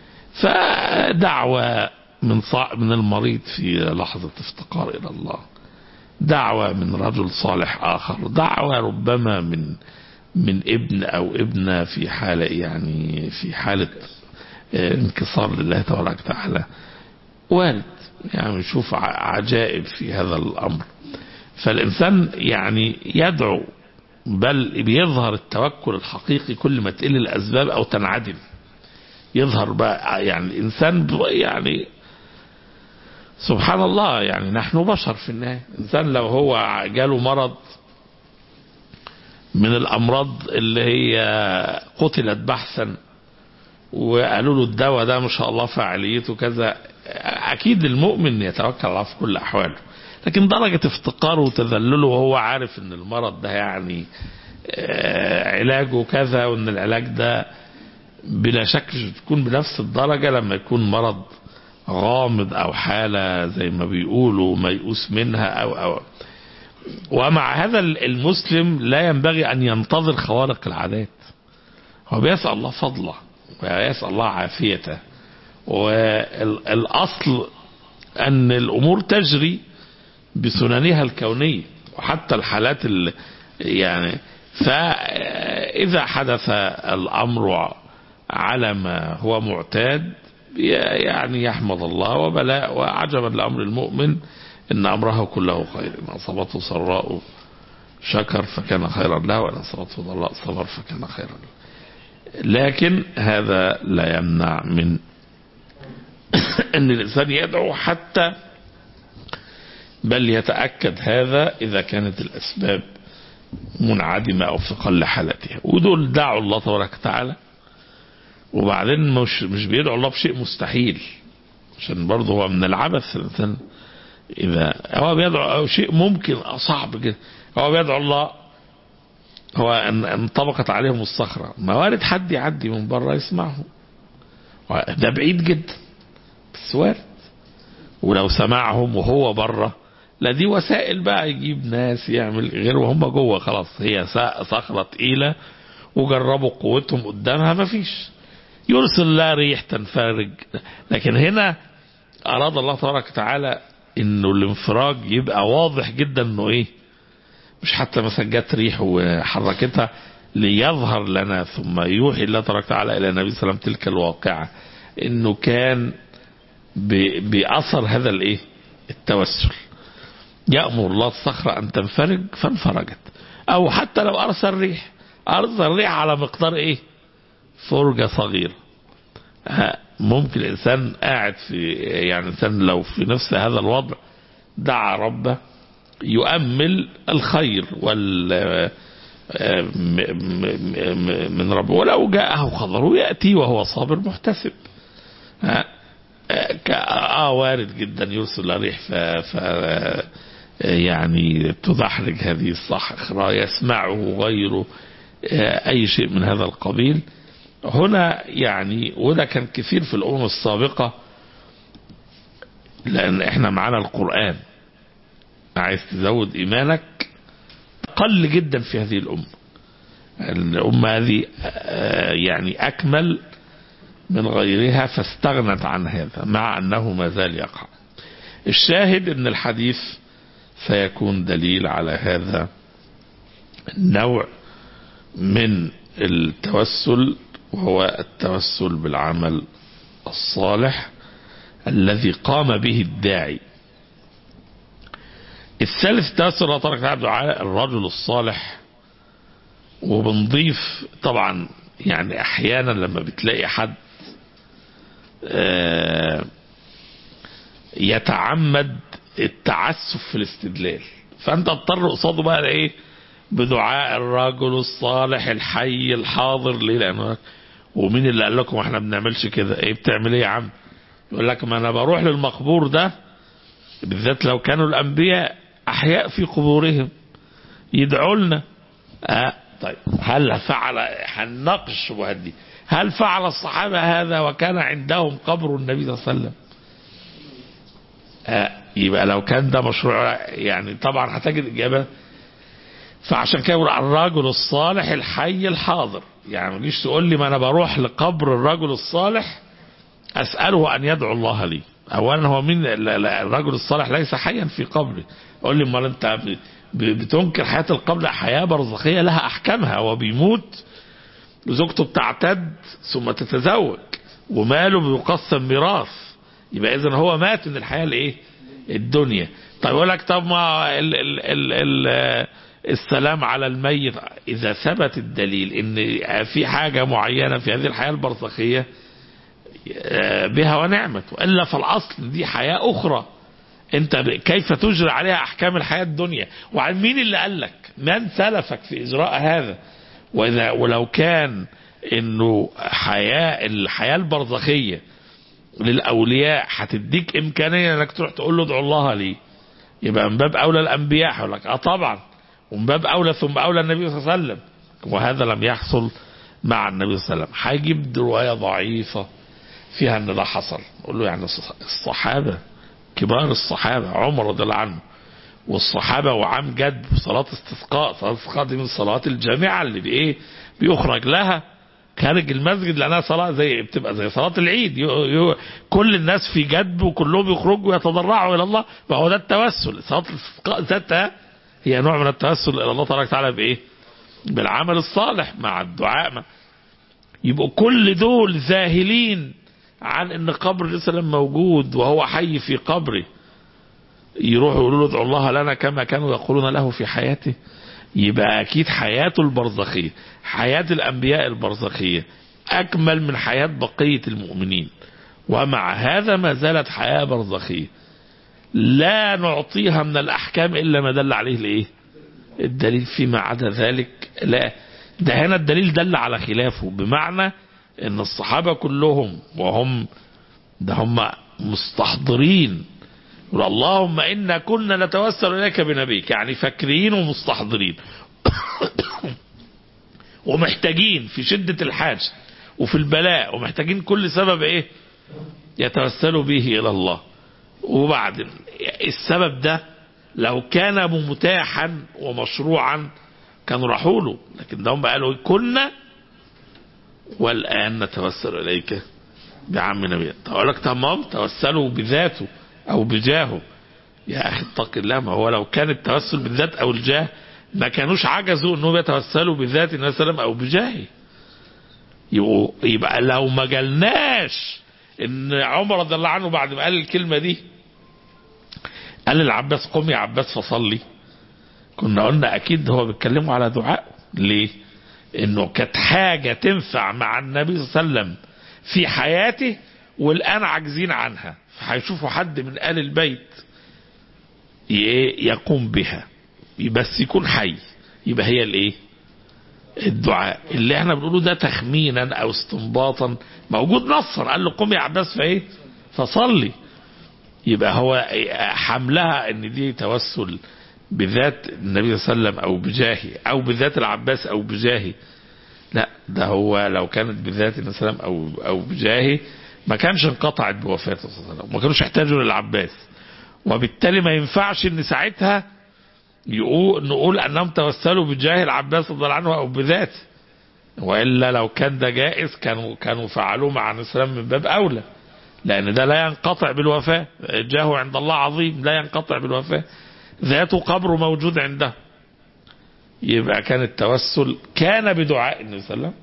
فدعوة من صع من المريض في لحظة افتقار الى الله دعوة من رجل صالح آخر دعوة ربما من من ابن أو ابنة في حالة يعني في حالة انكسار لله تبارك وتعالى وارد يعني نشوف عجائب في هذا الأمر فالإنسان يعني يدعو بل بيظهر التوكل الحقيقي كل ما تقل الأسباب أو تنعدم يظهر بقى يعني الإنسان يعني سبحان الله يعني نحن بشر في النهاية الإنسان لو هو جاله مرض من الأمراض اللي هي قتلت بحثا وقالوا له الدواء ده ما شاء الله فعاليته كذا أكيد المؤمن يتوكل على الله في كل أحواله لكن درجة افتقاره وتذلله وهو عارف ان المرض ده يعني علاجه كذا وان العلاج ده بلا شك تكون بنفس الدرجة لما يكون مرض غامض او حالة زي ما بيقولوا ميؤوس منها او او ومع هذا المسلم لا ينبغي ان ينتظر خوارق العادات هو بيسأل الله فضله ويسأل الله عافيته والاصل ان الامور تجري بسننها الكونية وحتى الحالات اللي يعني فإذا حدث الأمر على ما هو معتاد يعني يحمد الله وبلاء وعجبا لأمر المؤمن إن أمره كله خير إن أصابته سراء شكر فكان خيرا له وإن أصابته ضراء صبر فكان خيرا له لكن هذا لا يمنع من أن الإنسان يدعو حتى بل يتأكد هذا إذا كانت الأسباب منعدمة أو في قل حالتها ودول دعوا الله تبارك وتعالى وبعدين مش مش بيدعوا الله بشيء مستحيل عشان برضه هو من العبث الإنسان إذا هو بيدعو أو شيء ممكن صعب جدا هو بيدعو الله هو أن انطبقت عليهم الصخرة ما وارد حد يعدي من بره يسمعه ده بعيد جدا بس وارد ولو سمعهم وهو بره لا دي وسائل بقى يجيب ناس يعمل غير وهم جوه خلاص هي صخرة تقيلة وجربوا قوتهم قدامها مفيش يرسل لها ريح تنفرج لكن هنا أراد الله تبارك وتعالى انه الانفراج يبقى واضح جدا انه ايه مش حتى مثلا جت ريح وحركتها ليظهر لنا ثم يوحي الله تبارك وتعالى الى النبي صلى الله عليه وسلم تلك الواقعة انه كان بأثر هذا الايه التوسل يأمر الله الصخرة أن تنفرج فانفرجت أو حتى لو أرسل ريح أرسل ريح على مقدار إيه فرجة صغيرة ممكن الإنسان قاعد في يعني الإنسان لو في نفس هذا الوضع دعا ربه يؤمل الخير وال من ربه ولو جاءه خبر يأتي وهو صابر محتسب اه وارد جدا يرسل الريح ف, ف يعني تدحرج هذه الصخرة يسمعه غيره أي شيء من هذا القبيل هنا يعني وده كان كثير في الأمم السابقة لأن احنا معانا القرآن عايز تزود إيمانك قل جدا في هذه الأمة الأمة هذه يعني أكمل من غيرها فاستغنت عن هذا مع أنه ما زال يقع الشاهد أن الحديث سيكون دليل على هذا النوع من التوسل وهو التوسل بالعمل الصالح الذي قام به الداعي الثالث التوسل الله تبارك وتعالى الرجل الصالح وبنضيف طبعا يعني احيانا لما بتلاقي حد آه، يتعمد التعسف في الاستدلال فانت تضطر قصاده بقى ايه بدعاء الرجل الصالح الحي الحاضر ليه لانه ومين اللي قال لكم احنا بنعملش كده ايه بتعمل ايه يا عم يقول لك ما انا بروح للمقبور ده بالذات لو كانوا الانبياء احياء في قبورهم يدعوا لنا آه طيب هل فعل هنناقش الشبهات دي هل فعل الصحابه هذا وكان عندهم قبر النبي صلى الله عليه وسلم آه يبقى لو كان ده مشروع يعني طبعا هتجد اجابه فعشان كده يقول الرجل الصالح الحي الحاضر يعني ما تجيش تقول لي ما انا بروح لقبر الرجل الصالح اساله ان يدعو الله لي اولا هو مين لا- لا، الرجل الصالح ليس حيا في قبره قول لي امال انت ب- ب- بتنكر حياه القبر حياه برزخيه لها احكامها هو بيموت زوجته بتعتد ثم تتزوج وماله بيقسم ميراث يبقى اذا هو مات من الحياه الايه الدنيا طيب يقول لك طب ما ال ال ال ال السلام على الميت اذا ثبت الدليل ان في حاجه معينه في هذه الحياه البرزخيه آه، بها ونعمت والا فالاصل دي حياه اخرى انت ب- كيف تجري عليها احكام الحياه الدنيا وعن مين اللي قال لك من سلفك في اجراء هذا واذا ولو كان انه حياه الحياه البرزخيه للاولياء هتديك امكانيه انك تروح تقول له ادعو الله لي يبقى من باب اولى الانبياء هيقول لك اه طبعا ومن باب اولى ثم اولى النبي صلى الله عليه وسلم وهذا لم يحصل مع النبي صلى الله عليه وسلم هيجيب روايه ضعيفه فيها ان ده حصل قول له يعني الص- الصحابه كبار الصحابه عمر رضي الله عنه والصحابه وعام جد صلاه استسقاء صلاه الاستسقاء دي من الصلوات الجامعه اللي بايه بيخرج لها خارج المسجد لانها صلاه زي بتبقى زي صلاه العيد يو يو كل الناس في جدب وكلهم يخرجوا يتضرعوا الى الله فهو ده التوسل صلاه الاستسقاء ذاتها هي نوع من التوسل الى الله تبارك وتعالى بايه؟ بالعمل الصالح مع الدعاء مع يبقوا كل دول ذاهلين عن ان قبر النبي صلى الله عليه وسلم موجود وهو حي في قبره يروحوا يقولوا له ادعوا الله لنا كما كانوا يقولون له في حياته يبقى اكيد حياته البرزخيه حياه الانبياء البرزخيه اكمل من حياه بقيه المؤمنين ومع هذا ما زالت حياه برزخيه لا نعطيها من الاحكام الا ما دل عليه الايه الدليل فيما عدا ذلك لا ده هنا الدليل دل على خلافه بمعنى ان الصحابه كلهم وهم ده هم مستحضرين يقول اللهم انا كنا نتوسل اليك بنبيك يعني فاكرين ومستحضرين ومحتاجين في شده الحاجه وفي البلاء ومحتاجين كل سبب ايه يتوسلوا به الى الله وبعد السبب ده لو كان متاحا ومشروعا كانوا راحوا له لكن ده هم قالوا كنا والان نتوسل اليك بعم نبي طب اقول لك تمام توسلوا بذاته او بجاهه يا اخي اتق الله ما هو لو كان التوسل بالذات او الجاه ما كانوش عجزوا انهم يتوسلوا بذات النبي صلى الله عليه وسلم او بجاهه يبقوا- يبقى لو ما جالناش ان عمر رضي الله عنه بعد ما قال الكلمه دي قال للعباس قم يا عباس فصلي كنا قلنا اكيد هو بيتكلموا على دعاء ليه انه كانت حاجه تنفع مع النبي صلى الله عليه وسلم في حياته والان عاجزين عنها فهيشوفوا حد من ال البيت ي- يقوم بها بس يكون حي يبقى هي الايه الدعاء اللي احنا بنقوله ده تخمينا او استنباطا موجود نصا قال له قم يا عباس فايه فصلي يبقى هو حملها ان دي توسل بذات النبي صلى الله عليه وسلم او بجاهه او بذات العباس او بجاهه لا ده هو لو كانت بذات النبي صلى الله عليه وسلم او او بجاهه ما كانش انقطعت بوفاته صلى الله عليه وسلم ما كانوش يحتاجوا للعباس وبالتالي ما ينفعش ان ساعتها يقول نقول انهم توسلوا بجاه العباس رضي الله عنه او بذاته والا لو كان ده جائز كانوا كانوا فعلوه مع النبي صلى الله عليه وسلم من باب اولى لان ده لا ينقطع بالوفاه جاهه عند الله عظيم لا ينقطع بالوفاه ذاته قبره موجود عنده يبقى كان التوسل كان بدعاء النبي صلى الله عليه وسلم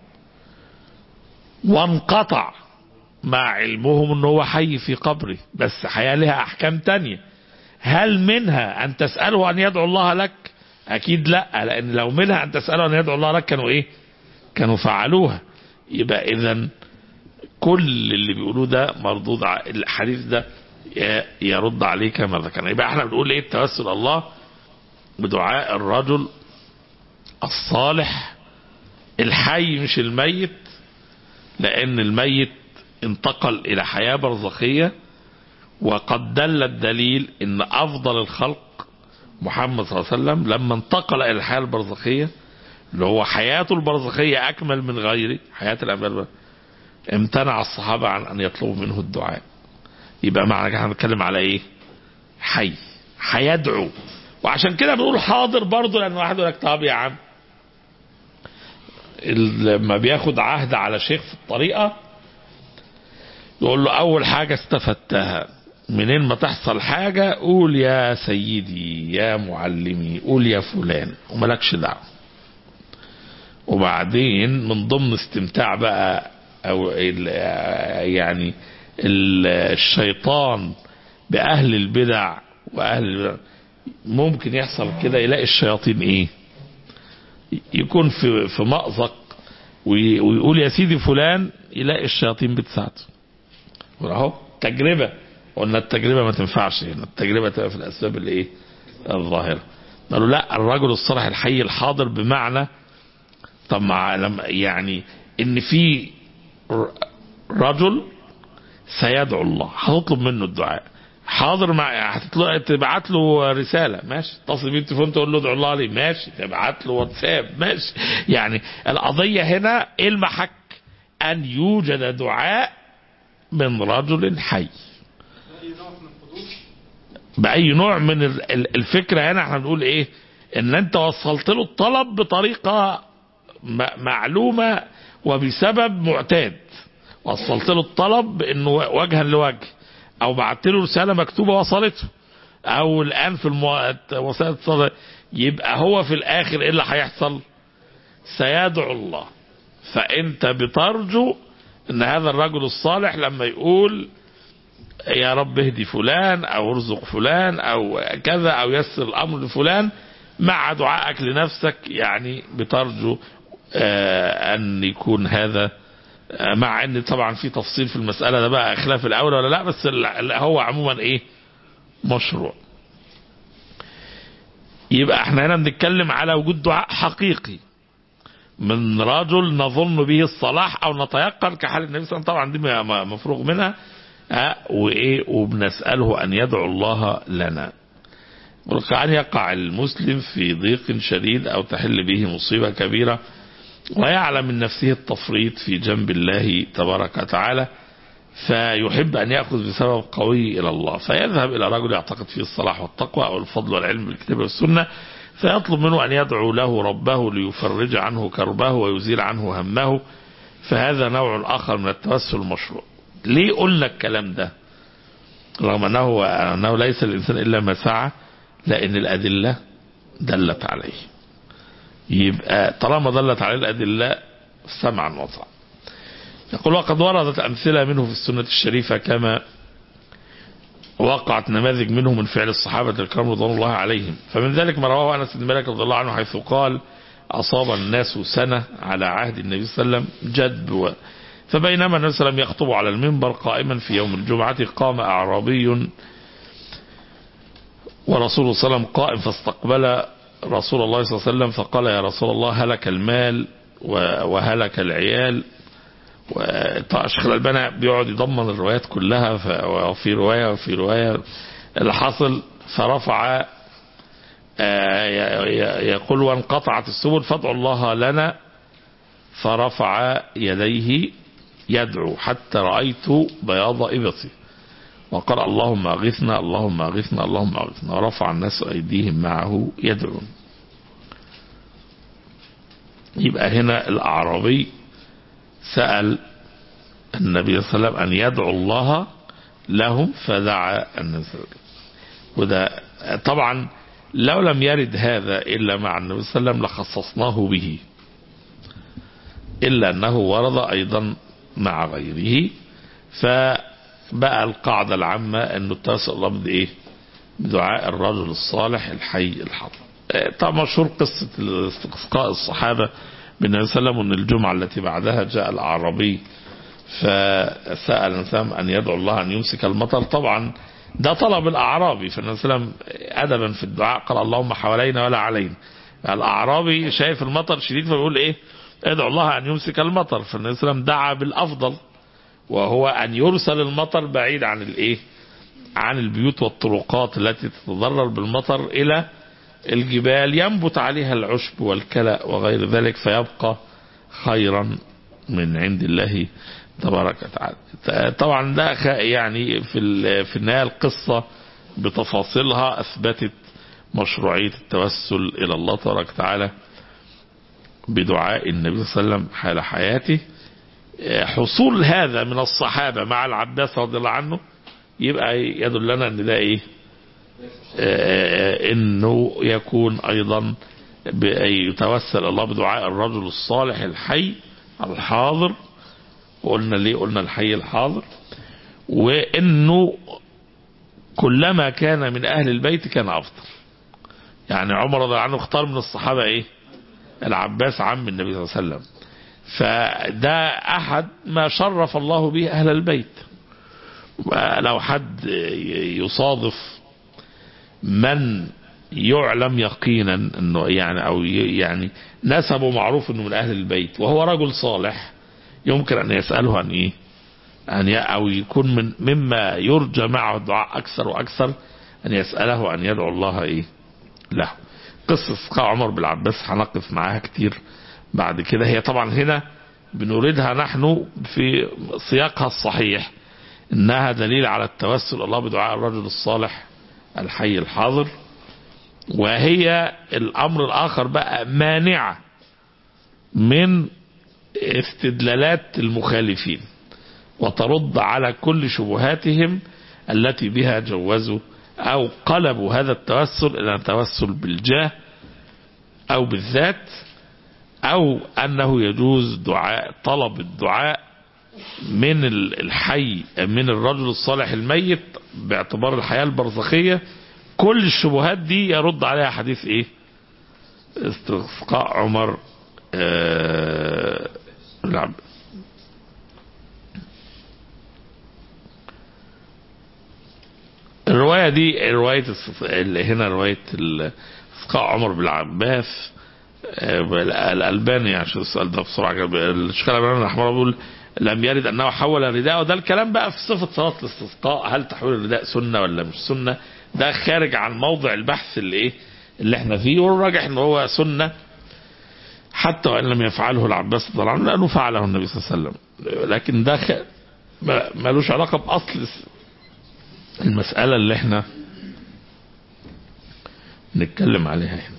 وانقطع مع علمهم انه هو حي في قبره بس حياة لها احكام تانية هل منها ان تسأله ان يدعو الله لك اكيد لا لان لو منها ان تساله ان يدعو الله لك كانوا ايه كانوا فعلوها يبقى اذا كل اللي بيقولوه ده مردود ع- الحديث ده ي- يرد عليه كما ذكرنا يبقى احنا بنقول ايه التوسل الله بدعاء الرجل الصالح الحي مش الميت لان الميت انتقل الى حياه برزخيه وقد دل الدليل ان افضل الخلق محمد صلى الله عليه وسلم لما انتقل الى الحياه البرزخيه اللي هو حياته البرزخيه اكمل من غيره حياه الانبياء امتنع الصحابه عن ان يطلبوا منه الدعاء يبقى معنى كده احنا بنتكلم على ايه حي هيدعو وعشان كده بنقول حاضر برضه لان واحد يقول لك طب يا عم لما بياخد عهد على شيخ في الطريقه يقول له اول حاجه استفدتها منين ما تحصل حاجه قول يا سيدي يا معلمي قول يا فلان وملكش دعوه وبعدين من ضمن استمتاع بقى او ال- يعني ال- الشيطان باهل البدع واهل البدع ممكن يحصل كده يلاقي الشياطين ايه يكون في في مأزق وي- ويقول يا سيدي فلان يلاقي الشياطين بتساعده اهو تجربه قلنا التجربه ما تنفعش هنا التجربه تبقى في الاسباب الايه الظاهره قالوا لا الرجل الصالح الحي الحاضر بمعنى طب مع لما يعني ان في ر- رجل سيدعو الله هتطلب منه الدعاء حاضر مع هتطلع تبعت له رساله ماشي اتصل بيه بالتليفون تقول له ادعو الله لي ماشي تبعت له واتساب ماشي يعني القضيه هنا ايه المحك ان يوجد دعاء من رجل حي باي نوع من ال- ال- الفكره هنا احنا بنقول ايه ان انت وصلت له الطلب بطريقه م- معلومه وبسبب معتاد وصلت له الطلب انه وجها لوجه او بعت له رساله مكتوبه وصلته او الان في المو... وسائل الاتصال يبقى هو في الاخر ايه اللي هيحصل سيدعو الله فانت بترجو ان هذا الرجل الصالح لما يقول يا رب اهدي فلان او ارزق فلان او كذا او يسر الامر لفلان مع دعائك لنفسك يعني بترجو آه، ان يكون هذا آه، مع ان طبعا في تفصيل في المساله ده بقى خلاف الاولى ولا لا بس ال- هو عموما ايه مشروع يبقى احنا هنا بنتكلم على وجود دعاء حقيقي من رجل نظن به الصلاح او نتيقن كحال النبي صلى الله عليه وسلم طبعا دي م- مفروغ منها ها وايه وبنساله ان يدعو الله لنا وكأن يقع المسلم في ضيق شديد او تحل به مصيبه كبيره ويعلم من نفسه التفريط في جنب الله تبارك وتعالى فيحب ان ياخذ بسبب قوي الى الله فيذهب الى رجل يعتقد فيه الصلاح والتقوى او الفضل والعلم بالكتاب والسنه فيطلب منه ان يدعو له ربه ليفرج عنه كربه ويزيل عنه همه فهذا نوع اخر من التوسل المشروع. ليه قلنا الكلام ده؟ رغم انه انه ليس الانسان الا ما سعى لان الادله دلت عليه. يبقى طالما دلت عليه الادله سمعا وطاعه. يقول وقد وردت امثله منه في السنه الشريفه كما وقعت نماذج منه من فعل الصحابة الكرام رضوان الله عليهم فمن ذلك ما رواه أنس بن مالك رضي الله عنه حيث قال أصاب الناس سنة على عهد النبي صلى الله عليه وسلم جدب و... فبينما النبي صلى الله عليه وسلم يخطب على المنبر قائما في يوم الجمعة قام أعرابي ورسول صلى الله عليه وسلم قائم فاستقبل رسول الله صلى الله عليه وسلم فقال يا رسول الله هلك المال و- وهلك العيال وطبعا الشيخ الألباني بيقعد يضمن الروايات كلها ف- وفي رواية وفي رواية اللي حصل فرفع آه، ي- ي- يقول وانقطعت السبل فادعوا الله لنا فرفع يديه يدعو حتى رأيت بياض إبطي وقال اللهم أغثنا اللهم أغثنا اللهم أغثنا ورفع الناس أيديهم معه يدعون يبقى هنا الأعرابي سأل النبي صلى الله عليه وسلم أن يدعو الله لهم فدعا النبي صلى الله عليه وسلم وده طبعا لو لم يرد هذا إلا مع النبي صلى الله عليه وسلم لخصصناه به إلا أنه ورد أيضا مع غيره فبقى القاعدة العامة أنه التوسل الله بإيه بدعاء الرجل الصالح الحي الحاضر طبعا مشهور قصة استسقاء الصحابة بالنبي صلى الله عليه وسلم أن الجمعة التي بعدها جاء الأعرابي فسأل الإنسان أن يدعو الله أن يمسك المطر طبعا ده طلب الأعرابي فالنبي صلى الله عليه وسلم أدبا في الدعاء قال اللهم حوالينا ولا علينا الأعرابي شايف المطر شديد فبيقول إيه ادعو الله أن يمسك المطر فالنبي صلى الله عليه وسلم دعا بالأفضل وهو أن يرسل المطر بعيد عن الإيه عن البيوت والطرقات التي تتضرر بالمطر إلى الجبال ينبت عليها العشب والكلأ وغير ذلك فيبقى خيرا من عند الله تبارك وتعالى طبعا ده يعني في في النهايه القصه بتفاصيلها اثبتت مشروعيه التوسل الى الله تبارك وتعالى بدعاء النبي صلى الله عليه وسلم حال حياته حصول هذا من الصحابه مع العباس رضي الله عنه يبقى يدلنا ان ده ايه انه يكون ايضا يتوسل الله بدعاء الرجل الصالح الحي الحاضر قلنا ليه قلنا الحي الحاضر وانه كلما كان من اهل البيت كان افضل يعني عمر رضي الله عنه اختار من الصحابه ايه العباس عم النبي صلى الله عليه وسلم فده احد ما شرف الله به اهل البيت لو حد يصادف من يعلم يقينا انه يعني او يعني نسبه معروف انه من اهل البيت وهو رجل صالح يمكن ان يساله عن ايه؟ ان او يكون من مما يرجى معه الدعاء اكثر واكثر ان يساله ان يدعو الله ايه؟ له. قصه اسقاء عمر بن العباس هنقف معاها كتير بعد كده هي طبعا هنا بنريدها نحن في سياقها الصحيح انها دليل على التوسل الله بدعاء الرجل الصالح الحي الحاضر وهي الامر الاخر بقى مانعه من استدلالات المخالفين وترد على كل شبهاتهم التي بها جوزوا او قلبوا هذا التوسل الى توسل بالجاه او بالذات او انه يجوز دعاء طلب الدعاء من الحي من الرجل الصالح الميت باعتبار الحياه البرزخيه كل الشبهات دي يرد عليها حديث ايه استسقاء عمر آه العب الرواية دي رواية اللي هنا رواية اسقاء عمر بن العباس الألباني عشان السؤال ده بسرعة الشيخ الألباني رحمه الله بيقول لم يرد أنه حول الرداء وده الكلام بقى في صفة صلاة الاستسقاء هل تحويل الرداء سنة ولا مش سنة ده خارج عن موضع البحث اللي ايه اللي احنا فيه والراجح ان هو سنة حتى وان لم يفعله العباس رضي الله عنه لانه فعله النبي صلى الله عليه وسلم لكن ده خ... ملوش علاقة باصل المسألة اللي احنا نتكلم عليها هنا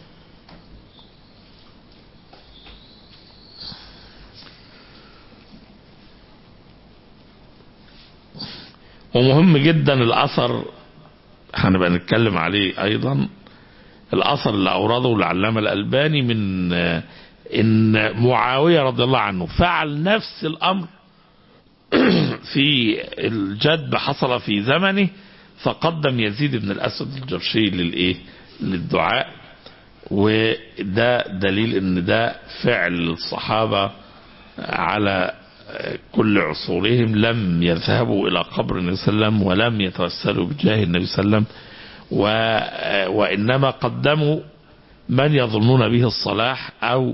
ومهم جدا الاثر هنبقى نتكلم عليه ايضا الاثر اللي اورده العلامه الالباني من ان معاويه رضي الله عنه فعل نفس الامر في الجد حصل في زمنه فقدم يزيد بن الاسود الجرشي للايه للدعاء وده دليل ان ده فعل الصحابه على كل عصورهم لم يذهبوا الى قبر النبي صلى الله عليه وسلم ولم يتوسلوا بجاه النبي صلى الله عليه وسلم و وانما قدموا من يظنون به الصلاح او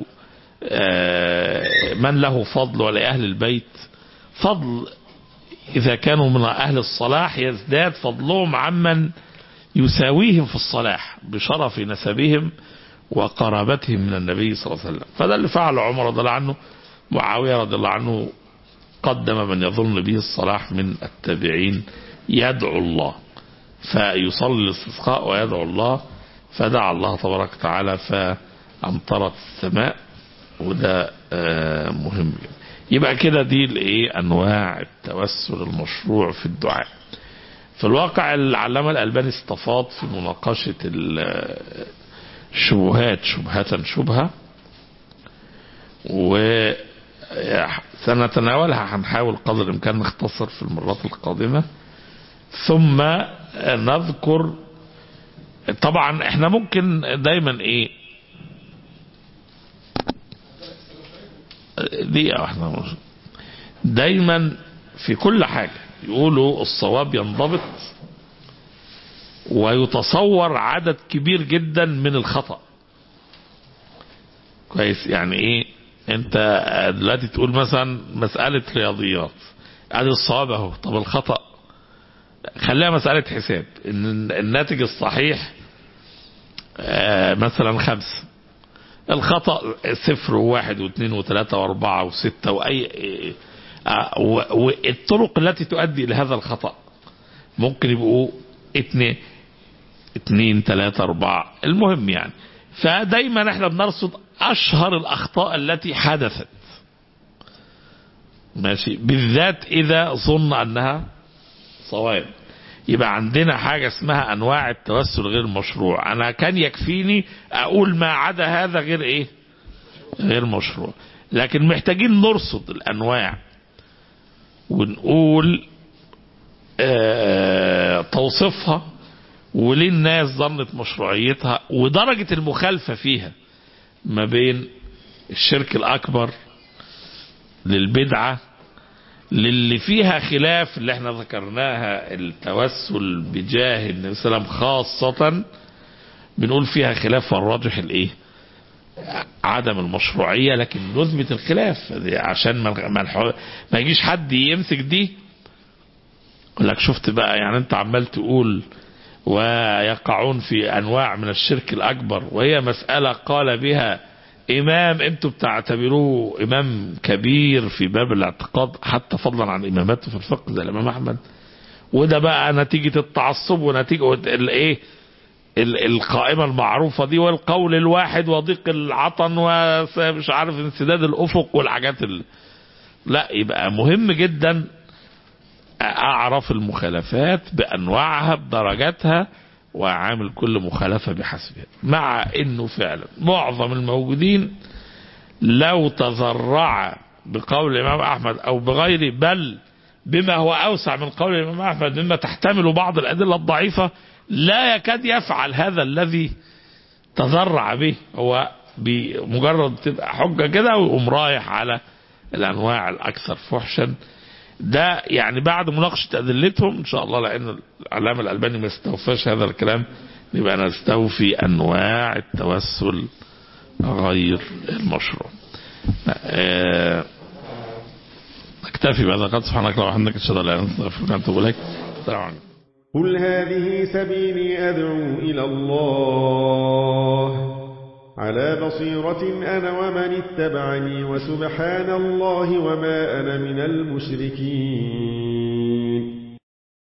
من له فضل ولاهل البيت فضل اذا كانوا من اهل الصلاح يزداد فضلهم عمن يساويهم في الصلاح بشرف نسبهم وقرابتهم من النبي صلى الله عليه وسلم فده اللي فعله عمر رضي الله عنه معاويه رضي الله عنه قدم من يظن به الصلاح من التابعين يدعو الله فيصلي الاستسقاء ويدعو الله فدعا الله تبارك وتعالى فامطرت السماء وده مهم يبقى كده دي الايه انواع التوسل المشروع في الدعاء في الواقع العلامة الألباني استفاض في مناقشة الشبهات شبهة شبهة و سنتناولها هنحاول قدر الامكان نختصر في المرات القادمه ثم نذكر طبعا احنا ممكن دايما ايه دقيقة واحدة دايما في كل حاجة يقولوا الصواب ينضبط ويتصور عدد كبير جدا من الخطأ كويس يعني ايه انت دلوقتي تقول مثلا مسألة رياضيات ادي الصواب اهو طب الخطأ خليها مسألة حساب ان الناتج الصحيح آه مثلا خمسة الخطأ صفر وواحد واثنين وثلاثة واربعة وستة واي آه والطرق التي تؤدي الى هذا الخطأ ممكن يبقوا اثنين اثنين ثلاثة اربعة المهم يعني فدايما احنا بنرصد اشهر الاخطاء التي حدثت ماشي بالذات اذا ظن انها صواب يبقى عندنا حاجة اسمها انواع التوسل غير مشروع انا كان يكفيني اقول ما عدا هذا غير ايه غير مشروع لكن محتاجين نرصد الانواع ونقول اه توصيفها وليه الناس ظنت مشروعيتها ودرجة المخالفة فيها ما بين الشرك الأكبر للبدعة للي فيها خلاف اللي احنا ذكرناها التوسل بجاه النبي صلى الله عليه وسلم خاصة بنقول فيها خلاف والراجح الايه عدم المشروعية لكن نثبت الخلاف عشان ما ما, ما يجيش حد يمسك دي يقول لك شفت بقى يعني انت عمال تقول ويقعون في انواع من الشرك الاكبر وهي مسألة قال بها امام انتوا بتعتبروه امام كبير في باب الاعتقاد حتى فضلا عن اماماته في الفقه زي الامام احمد وده بقى نتيجة التعصب ونتيجة الايه القائمة المعروفة دي والقول الواحد وضيق العطن ومش عارف انسداد الافق والحاجات اللي لا يبقى مهم جدا اعرف المخالفات بانواعها بدرجاتها وعامل كل مخالفة بحسبها مع انه فعلا معظم الموجودين لو تذرع بقول الامام احمد او بغيره بل بما هو اوسع من قول الامام احمد مما تحتمل بعض الادلة الضعيفة لا يكاد يفعل هذا الذي تذرع به هو بمجرد تبقى حجة كده ويقوم رايح على الانواع الاكثر فحشا ده يعني بعد مناقشة أدلتهم إن شاء الله لأن العلامة الألباني ما استوفاش هذا الكلام يبقى نستوفي أنواع التوسل غير المشروع اه نكتفي بهذا قد سبحانك اللهم وبحمدك اشهد ان لا اله الا انت استغفرك واتوب اليك السلام عليكم قل هذه سبيلي أدعو إلى الله على بصيرة أنا ومن اتبعني وسبحان الله وما أنا من المشركين